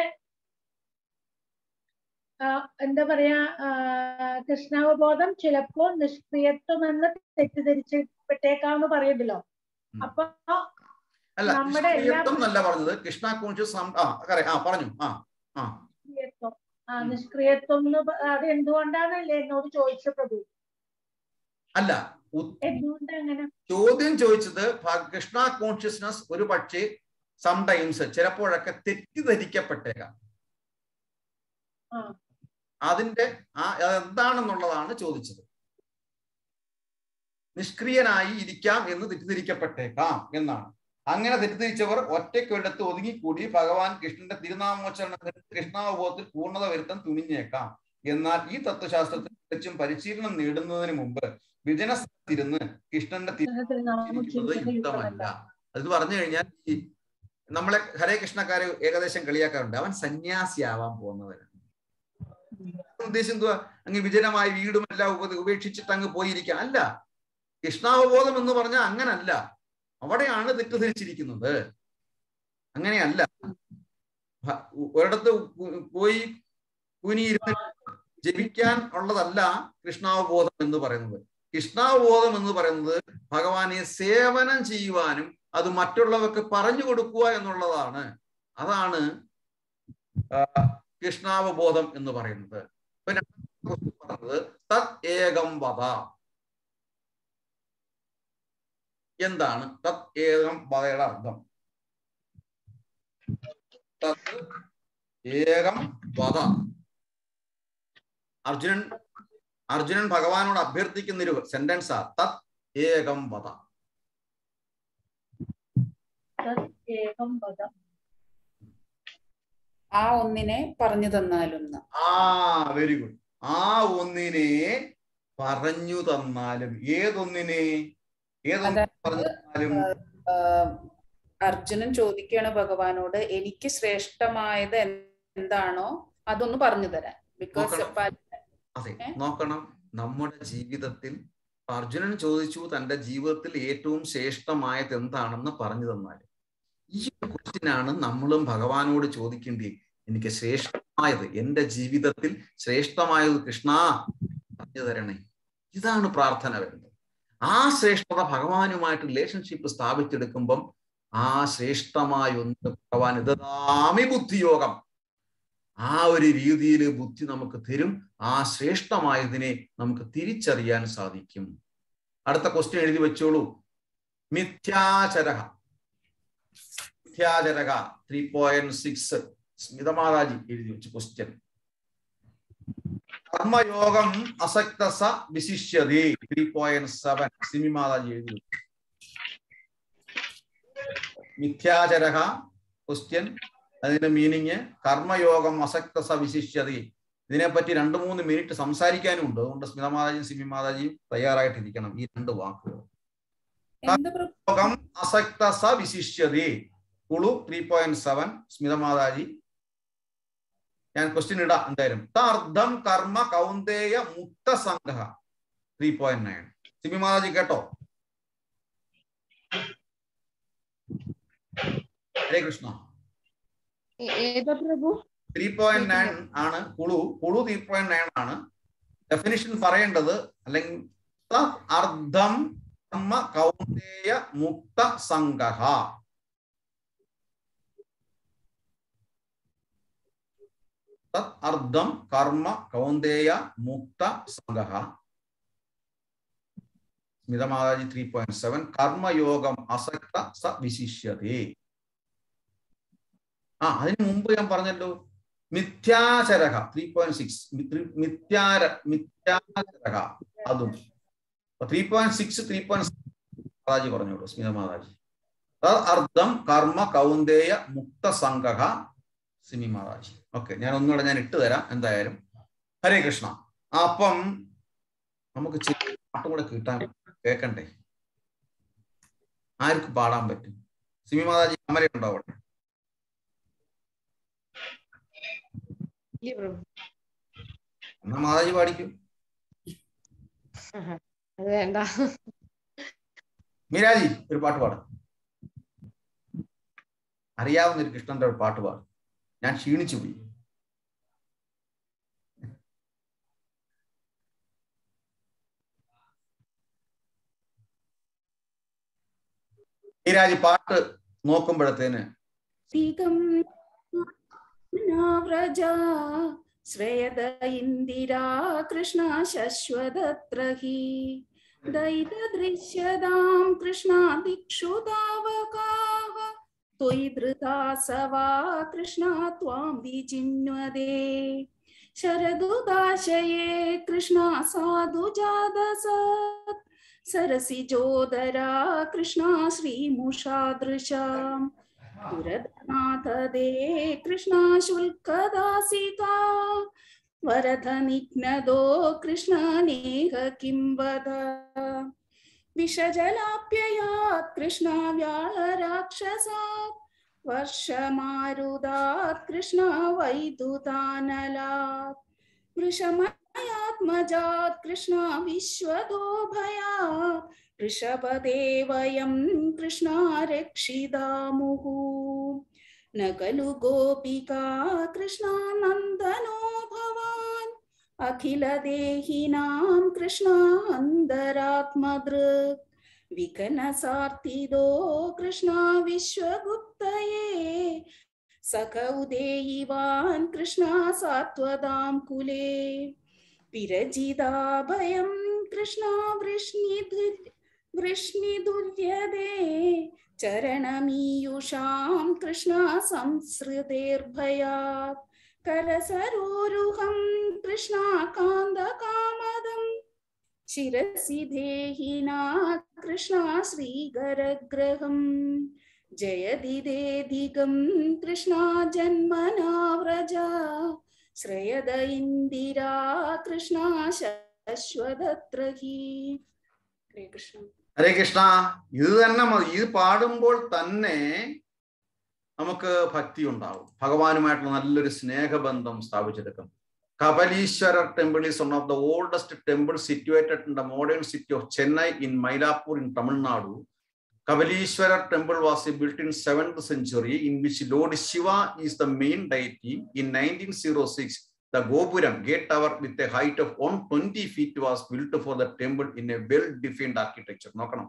Speaker 5: ആ, എന്താ പറയാ ആ, കൃഷ്ണാവബോധം ചിലപ്പോ നിഷ്ക്രിയത്വം എന്ന് തെറ്റിദ്ധരിച്ചപ്പെട്ടേക്കാന്ന് പറയുന്നല്ലോ
Speaker 2: ഉം.
Speaker 5: അപ്പൊ
Speaker 2: അല്ല
Speaker 5: നമ്മുടെ എല്ലാ-
Speaker 2: നിഷ്ക്രിയത്വം എന്നല്ല പറഞ്ഞത് കൃഷ്ണ കോൺഷ്യസ് ആ കറ- ആ പറഞ്ഞു ആ ആ
Speaker 5: നിഷ്ക്രിയത്വം ആ
Speaker 2: ഉം.
Speaker 5: നിഷ്ക്രിയത്വം എന്ന് പ- അത് എന്തുകൊണ്ടാണല്ലേ എന്നോട് ചോദിച്ച പ്രഭു
Speaker 2: അല്ല ഉ-
Speaker 5: എന്തുകൊണ്ട് അങ്ങനെ
Speaker 2: ചോദ്യം ചോദിച്ചത് ഭ- കൃഷ്ണ കോൺഷ്യസ്നസ് ഒരു പക്ഷേ സംടൈംസ് ചിലപ്പോഴൊക്കെ തെറ്റിദ്ധരിക്കപ്പെട്ടേക്കാം
Speaker 5: ആ.
Speaker 2: അതിന്റെ ആ എന്താണെന്നുള്ളതാണ് ചോദിച്ചത് നിഷ്ക്രിയനായി ഇരിക്കാം എന്ന് തെറ്റിദ്ധരിക്കപ്പെട്ടേക്കാം എന്നാണ് അങ്ങനെ തെറ്റിദ്ധരിച്ചവർ ഒറ്റയ്ക്കൊരിടത്ത് ഒതുങ്ങിക്കൂടി ഭഗവാൻ കൃഷ്ണന്റെ തിരുനാമോച്ചരണം കണ്ട് കൃഷ്ണാവബോധത്തിൽ പൂർണ്ണത വരുത്താൻ തുനിഞ്ഞേക്കാം എന്നാൽ ഈ തത്വശാസ്ത്രത്തിൽ തികച്ചും പരിശീലനം നേടുന്നതിന് മുമ്പ് വിജനസ്ഥിരുന്ന് കൃഷ്ണന്റെ ഇരിക്കുന്നത് യുക്തമല്ല അത് പറഞ്ഞു കഴിഞ്ഞാൽ ഈ നമ്മളെ ഹരേ കൃഷ്ണക്കാരെ ഏകദേശം കളിയാക്കാറുണ്ട് അവൻ സന്യാസിയാവാൻ പോകുന്നവരാണ് ഉദ്ദേശം എന്തുവാ അങ്ങ് വിജനമായി വീടുമെല്ലാം ഉപ- ഉപേക്ഷിച്ചിട്ട് അങ്ങ് പോയിരിക്കാം അല്ല കൃഷ്ണാവബോധം എന്ന് പറഞ്ഞാൽ അങ്ങനല്ല അവിടെയാണ് തെറ്റിദ്ധരിച്ചിരിക്കുന്നത് അങ്ങനെയല്ല ഭ- ഒരിടത്ത് ഉ- പോയി കുനിയിരുന്ന് ജപിക്കാൻ ഉള്ളതല്ല കൃഷ്ണാവബോധം എന്ന് പറയുന്നത് കൃഷ്ണാവബോധം എന്ന് പറയുന്നത് ഭഗവാനെ സേവനം ചെയ്യുവാനും അത് മറ്റുള്ളവർക്ക് പറഞ്ഞു കൊടുക്കുക എന്നുള്ളതാണ് അതാണ് ആ, കൃഷ്ണാവബോധം എന്ന് പറയുന്നത് ഇപ്പൊ രണ്ടാമത്തെ question പറഞ്ഞത് തത് ഏകം വധ എന്താണ് തത് ഏകം വധയുടെ അർത്ഥം തത് ഏകം വധ അർജുനൻ അർജുനൻ ഭഗവാനോട് അഭ്യർത്ഥിക്കുന്ന ഒരു സെന്റൻസാ തത് ഏകം വധ
Speaker 5: ഏകം പദം
Speaker 4: ആ ഒന്നിനെ പറഞ്ഞു തന്നാലൊന്ന്
Speaker 2: ആ വെരി ഗുഡ് ആ ഒന്നിനെ പറഞ്ഞു തന്നാലും ഏതൊന്നിനെ ഏതൊന്നിനെ
Speaker 4: അതായത്,
Speaker 2: പറഞ്ഞു തന്നാലും
Speaker 4: ആഹ് അർജുനൻ ചോദിക്കുകയാണ് ഭഗവാനോട് എനിക്ക് ശ്രേഷ്ഠമായത് എന്താണോ അതൊന്ന് പറഞ്ഞു തരാൻ ബിക്കോസ്
Speaker 2: നോക്കണം. അതെ
Speaker 4: ഏ?
Speaker 2: നോക്കണം നമ്മുടെ ജീവിതത്തിൽ അർജുനൻ ചോദിച്ചു തന്റെ ജീവിതത്തിൽ ഏറ്റവും ശ്രേഷ്ഠമായത് എന്താണെന്ന് പറഞ്ഞു തന്നാലും ഈ ഒരു ക്വസ്റ്റ്യനാണ് നമ്മളും ഭഗവാനോട് ചോദിക്കേണ്ടി എനിക്ക് ശ്രേഷ്ഠമായത് എന്റെ ജീവിതത്തിൽ ശ്രേഷ്ഠമായത് കൃഷ്ണ പറഞ്ഞു തരണേ ഇതാണ് പ്രാർത്ഥന വരുന്നത് ആ ശ്രേഷ്ഠത ഭഗവാനുമായിട്ട് റിലേഷൻഷിപ്പ് സ്ഥാപിച്ചെടുക്കുമ്പം ആ ശ്രേഷ്ഠമായ ഒന്ന് ഭഗവാൻ ഇതാമി ബുദ്ധിയോഗം ആ ഒരു രീതിയിൽ ബുദ്ധി നമുക്ക് തരും ആ ശ്രേഷ്ഠമായതിനെ നമുക്ക് തിരിച്ചറിയാൻ സാധിക്കും അടുത്ത ക്വസ്റ്റ്യൻ എഴുതി വെച്ചോളൂ മിഥ്യാചരക മിഥ്യാചരക ത്രീ പോയിന്റ് സിക്സ് സ്മിതമാതാജി എഴുതി വെച്ച ക്വസ്റ്റ്യൻ കർമ്മയോഗം അസക്തസ വിശിഷ്യതി ത്രീ പോയിന്റ് സെവൻ സിമിമാതാജി എഴുതി വെച്ചു മിഥ്യാചരക ക്വസ്റ്റ്യൻ അതിന്റെ മീനിങ് കർമ്മയോഗം അസക്ത സവിശിഷ്യതി ഇതിനെപ്പറ്റി രണ്ട് മൂന്ന് മിനിറ്റ് സംസാരിക്കാനും ഉണ്ട് അതുകൊണ്ട് സ്മിത മാതാജിയും സിമി മാതാജിയും തയ്യാറായിട്ടിരിക്കണം ഈ രണ്ട് വാക്കുകൾ
Speaker 4: എന്ത് പ്ര-
Speaker 2: യോഗം അസക്ത സവിശിഷ്യതി കുളു three point seven Smitha Mataji ഞാൻ ക്വസ്റ്റ്യൻ ഇടാം എന്തായാലും തർദ്ധം കർമ്മ കൗന്ദേയ മുക്ത സംഘ three point nine Simi Mataji കേട്ടോ ഹരേ കൃഷ്ണ
Speaker 3: ഏ- ഏതാ പ്രഭു
Speaker 2: ത്രീ പോയിന്റ് നയൻ ആണ് കുളു കുളു ത്രീ പോയിന്റ് നയൻ ആണ് ഡെഫിനിഷൻ പറയേണ്ടത് അല്ലെങ്കിൽ തത് അർദ്ധം കർമ്മ കൗന്ദേയ മുക്ത സംഘ തത് അർദ്ധം കർമ്മ കൗന്ദേയ മുക്ത സംഘ സ്മിതമാതാജി ത്രീ പോയിന്റ് സെവൻ കർമ്മയോഗം അസക്ത സ വിശിഷ്യതേ ആ അതിന് മുമ്പ് ഞാൻ പറഞ്ഞല്ലോ മിഥ്യാചരക ത്രീ പോയിന്റ് സിക്സ് മിഥ്യാര മിഥ്യാചരക അതും three point six three point Mataji പറഞ്ഞോളൂ സ്മിത മാതാജി തത് അർത്ഥം കർമ്മ കൗന്ദേയ മുക്ത സംഘ സിമി മാതാജി ഓക്കെ ഞാൻ ഒന്നുകൂടെ ഞാൻ ഇട്ട് തരാം എന്തായാലും ഹരേ കൃഷ്ണ അപ്പം നമുക്ക് ചെറിയ പാട്ടും കൂടെ കിട്ടാൻ കേൾക്കണ്ടേ ആർക്ക് പാടാൻ പറ്റും സിമി മാതാജി അമരയുണ്ടോ അവിടെ
Speaker 3: ഇല്ല പ്രഭു
Speaker 2: എന്നാ മാതാജി പാടിക്കും
Speaker 3: അത് വേണ്ട
Speaker 2: മീരാജി ഒരു പാട്ട് പാടും അറിയാവുന്ന ഒരു കൃഷ്ണന്റെ ഒരു പാട്ട് പാടും ഞാൻ ക്ഷീണിച്ചു പോയി മീരാജി പാട്ട് നോക്കുമ്പോഴത്തേന്
Speaker 4: ധികം വ്രജ ശ്രേയത ഇന്ദിരാ കൃഷ്ണ ശശ്വതത്ര ഹി ദൈതദൃശ്യതാം കൃഷ്ണ ദിക്ഷു താവകാः त्वयि धृता स वा कृष्णा त्वां विचिन्वदे शरदुदाशये कृष्णा साधु जादसत् सरसिजोदरा कृष्णा श्रीमुषादृशाम् पुरदनाथदे कृष्णा शुल्कदासिका वरधनिघ्नदो कृष्णनेह किं वद विषजलाप्ययात् कृष्णा व्याळराक्षसात् वर्षमारुदात् कृष्णा वैदुतानलात् वृषमयात्मजात् कृष्णा विश्वदो भयात् वृषभदे वयं कृष्णा रक्षिदामुः न खलु गोपिका कृष्णा नन्दनो भवान् अखिलदेहिनां कृष्णा अन्तरात्मदृक् विकनसार्थिदो कृष्णा विश्वगुप्तये सख उदेयिवान् कृष्णा सात्वदां कुले विरजिदाभयं कृष्णा वृष्णिधु वृष्णिदुर्यदे चरणमीयुषां कृष्णा संसृतेर्भयात् करसरोरुहं कृष्णा कान्दकामदम् शिरसि देहिना कृष्णा श्रीगरग्रहम् जयदिदेधिगं कृष्णा जन्मना व्रजा ശ്രയത ഇന്ദിരാ കൃഷ്ണ ശശ്വതത്ര ഹി ഹരേ കൃഷ്ണ
Speaker 2: ഹരേ കൃഷ്ണ ഇത് തന്നെ മതി ഇത് പാടുമ്പോൾ തന്നെ നമുക്ക് ഭക്തി ഉണ്ടാവും ഭഗവാനുമായിട്ടുള്ള നല്ലൊരു സ്നേഹബന്ധം സ്ഥാപിച്ചെടുക്കും Kapaleeshwarar temple is one of the oldest temple situated in the modern city of Chennai in Mylapore in Tamil Nadu Kabalishwara temple was built in 7th century in which Lord Shiva is the main deity. In 1906, the Gopuram gate tower with a height of 120 feet was built for the temple in a well-defined architecture. നോക്കണം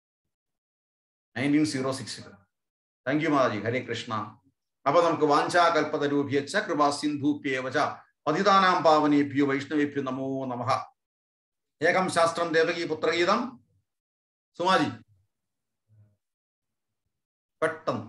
Speaker 2: 1906 thank you Mataji Hare Krishna അപ്പൊ നമുക്ക് വാഞ്ചാകൽപതരൂപിയച്ച കൃപാ സിന്ധൂപ്യേവച പതിതാനാം പാവനേഭ്യോ വൈഷ്ണവേഭ്യോ നമോ നമഃ ഏകം ശാസ്ത്രം ദേവകീ പുത്രഗീതം സുമാജി പെട്ടെന്ന്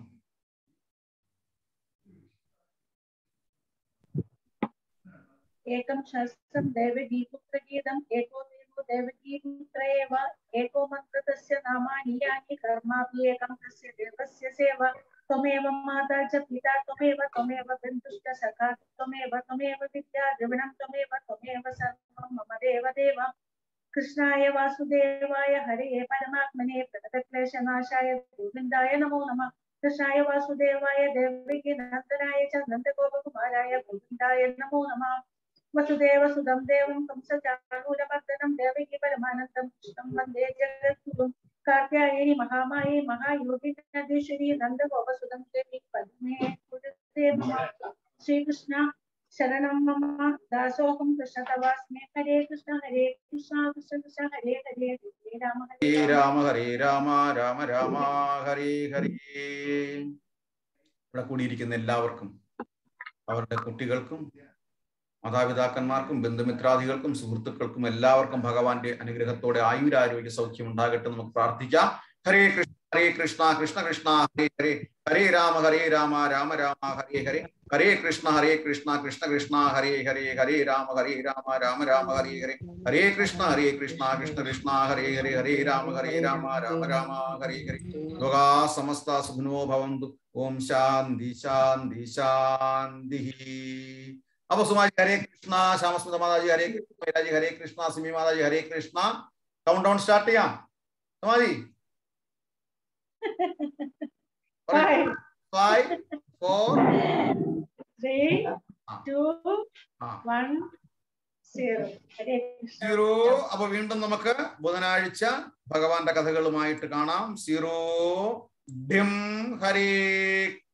Speaker 5: एकं शास्त्रं दैवगीपुत्रगीतम् एको देवो दैवगीपुत्र एव एको मन्त्र तस्य नामानि यानि कर्मापि एकं तस्य देवस्य सेवा त्वमेव माता च पिता त्वमेव त्वमेव बन्धुश्च सखा त्वमेव त्वमेव विद्या द्रविणं त्वमेव त्वमेव सर्वं मम देव देव कृष्णाय वासुदेवाय हरे परमात्मने प्रणतक्लेशनाशाय गोविन्दाय नमो नमः कृष्णाय वासुदेवाय देवकी नन्दनाय च नन्दगोपकुमाराय गोविन्दाय नमो नमः वसुदेव सुदं देवं कंसचाणूरमर्दनं देवकी परमानन्दं कृष्णं वन्दे जगद्गुरुं कात्यायनी महामाये महायोगिनदीश्वरी नन्दगोपसुदं देवी पद्मे कुरुते मम श्रीकृष्ण शरणं मम दासोऽहं कृष्णतवास्मि हरे कृष्ण हरे कृष्ण कृष्ण कृष्ण हरे हरे हरे राम
Speaker 2: ഹരേ രാമ ഹരേ രാമ രാമ രാമ ഹരേ ഹരേ ഇവിടെ കൂടിയിരിക്കുന്ന എല്ലാവർക്കും അവരുടെ കുട്ടികൾക്കും മാതാപിതാക്കന്മാർക്കും ബന്ധുമിത്രാദികൾക്കും സുഹൃത്തുക്കൾക്കും എല്ലാവർക്കും ഭഗവാന്റെ അനുഗ്രഹത്തോടെ ആയുരാരോഗ്യ സൗഖ്യം ഉണ്ടാകട്ടെ എന്ന് നമുക്ക് പ്രാർത്ഥിക്കാം ഹരേ കൃഷ്ണ ഹരേ കൃഷ്ണ കൃഷ്ണ കൃഷ്ണ ഹരേ ഹരേ ഹരേ രാമ ഹരേ രാമ രാമ രാമ ഹരേ ഹരേ ഹരേ കൃഷ്ണ ഹരേ കൃഷ്ണ കൃഷ്ണ കൃഷ്ണ ഹരേ ഹരേ ഹരേ രാമ ഹരേ രാമ രാമ രാമ ഹരേ ഹരേ ഹരേ കൃഷ്ണ ഹരേ കൃഷ്ണ കൃഷ്ണ കൃഷ്ണ ഹരേ ഹരേ ഹരേ രാമ ഹരേ രാമ രാമ രാമ ഹരേ ഹരേ ലോകാ സമസ്ത സുഖിനോ ഭവന്തു ഓം ശാന്തി ശാന്തി ശാന്തി അപ്പൊ Sumaji Hare Krishna Shyamasmitha Mataji Hare Krishna Meeraji Hare Krishna Simi Mataji Hare Krishna countdown start ചെയ്യാം Sumaji
Speaker 5: Five,
Speaker 2: five four
Speaker 5: three,
Speaker 2: Ah.
Speaker 5: two,
Speaker 2: ah
Speaker 5: one, zero. Hare Krishna.
Speaker 2: Zero അപ്പൊ വീണ്ടും നമുക്ക് ബുധനാഴ്ച ഭഗവാന്റെ കഥകളുമായിട്ട് കാണാം സീറോ ഡിം ഹരേ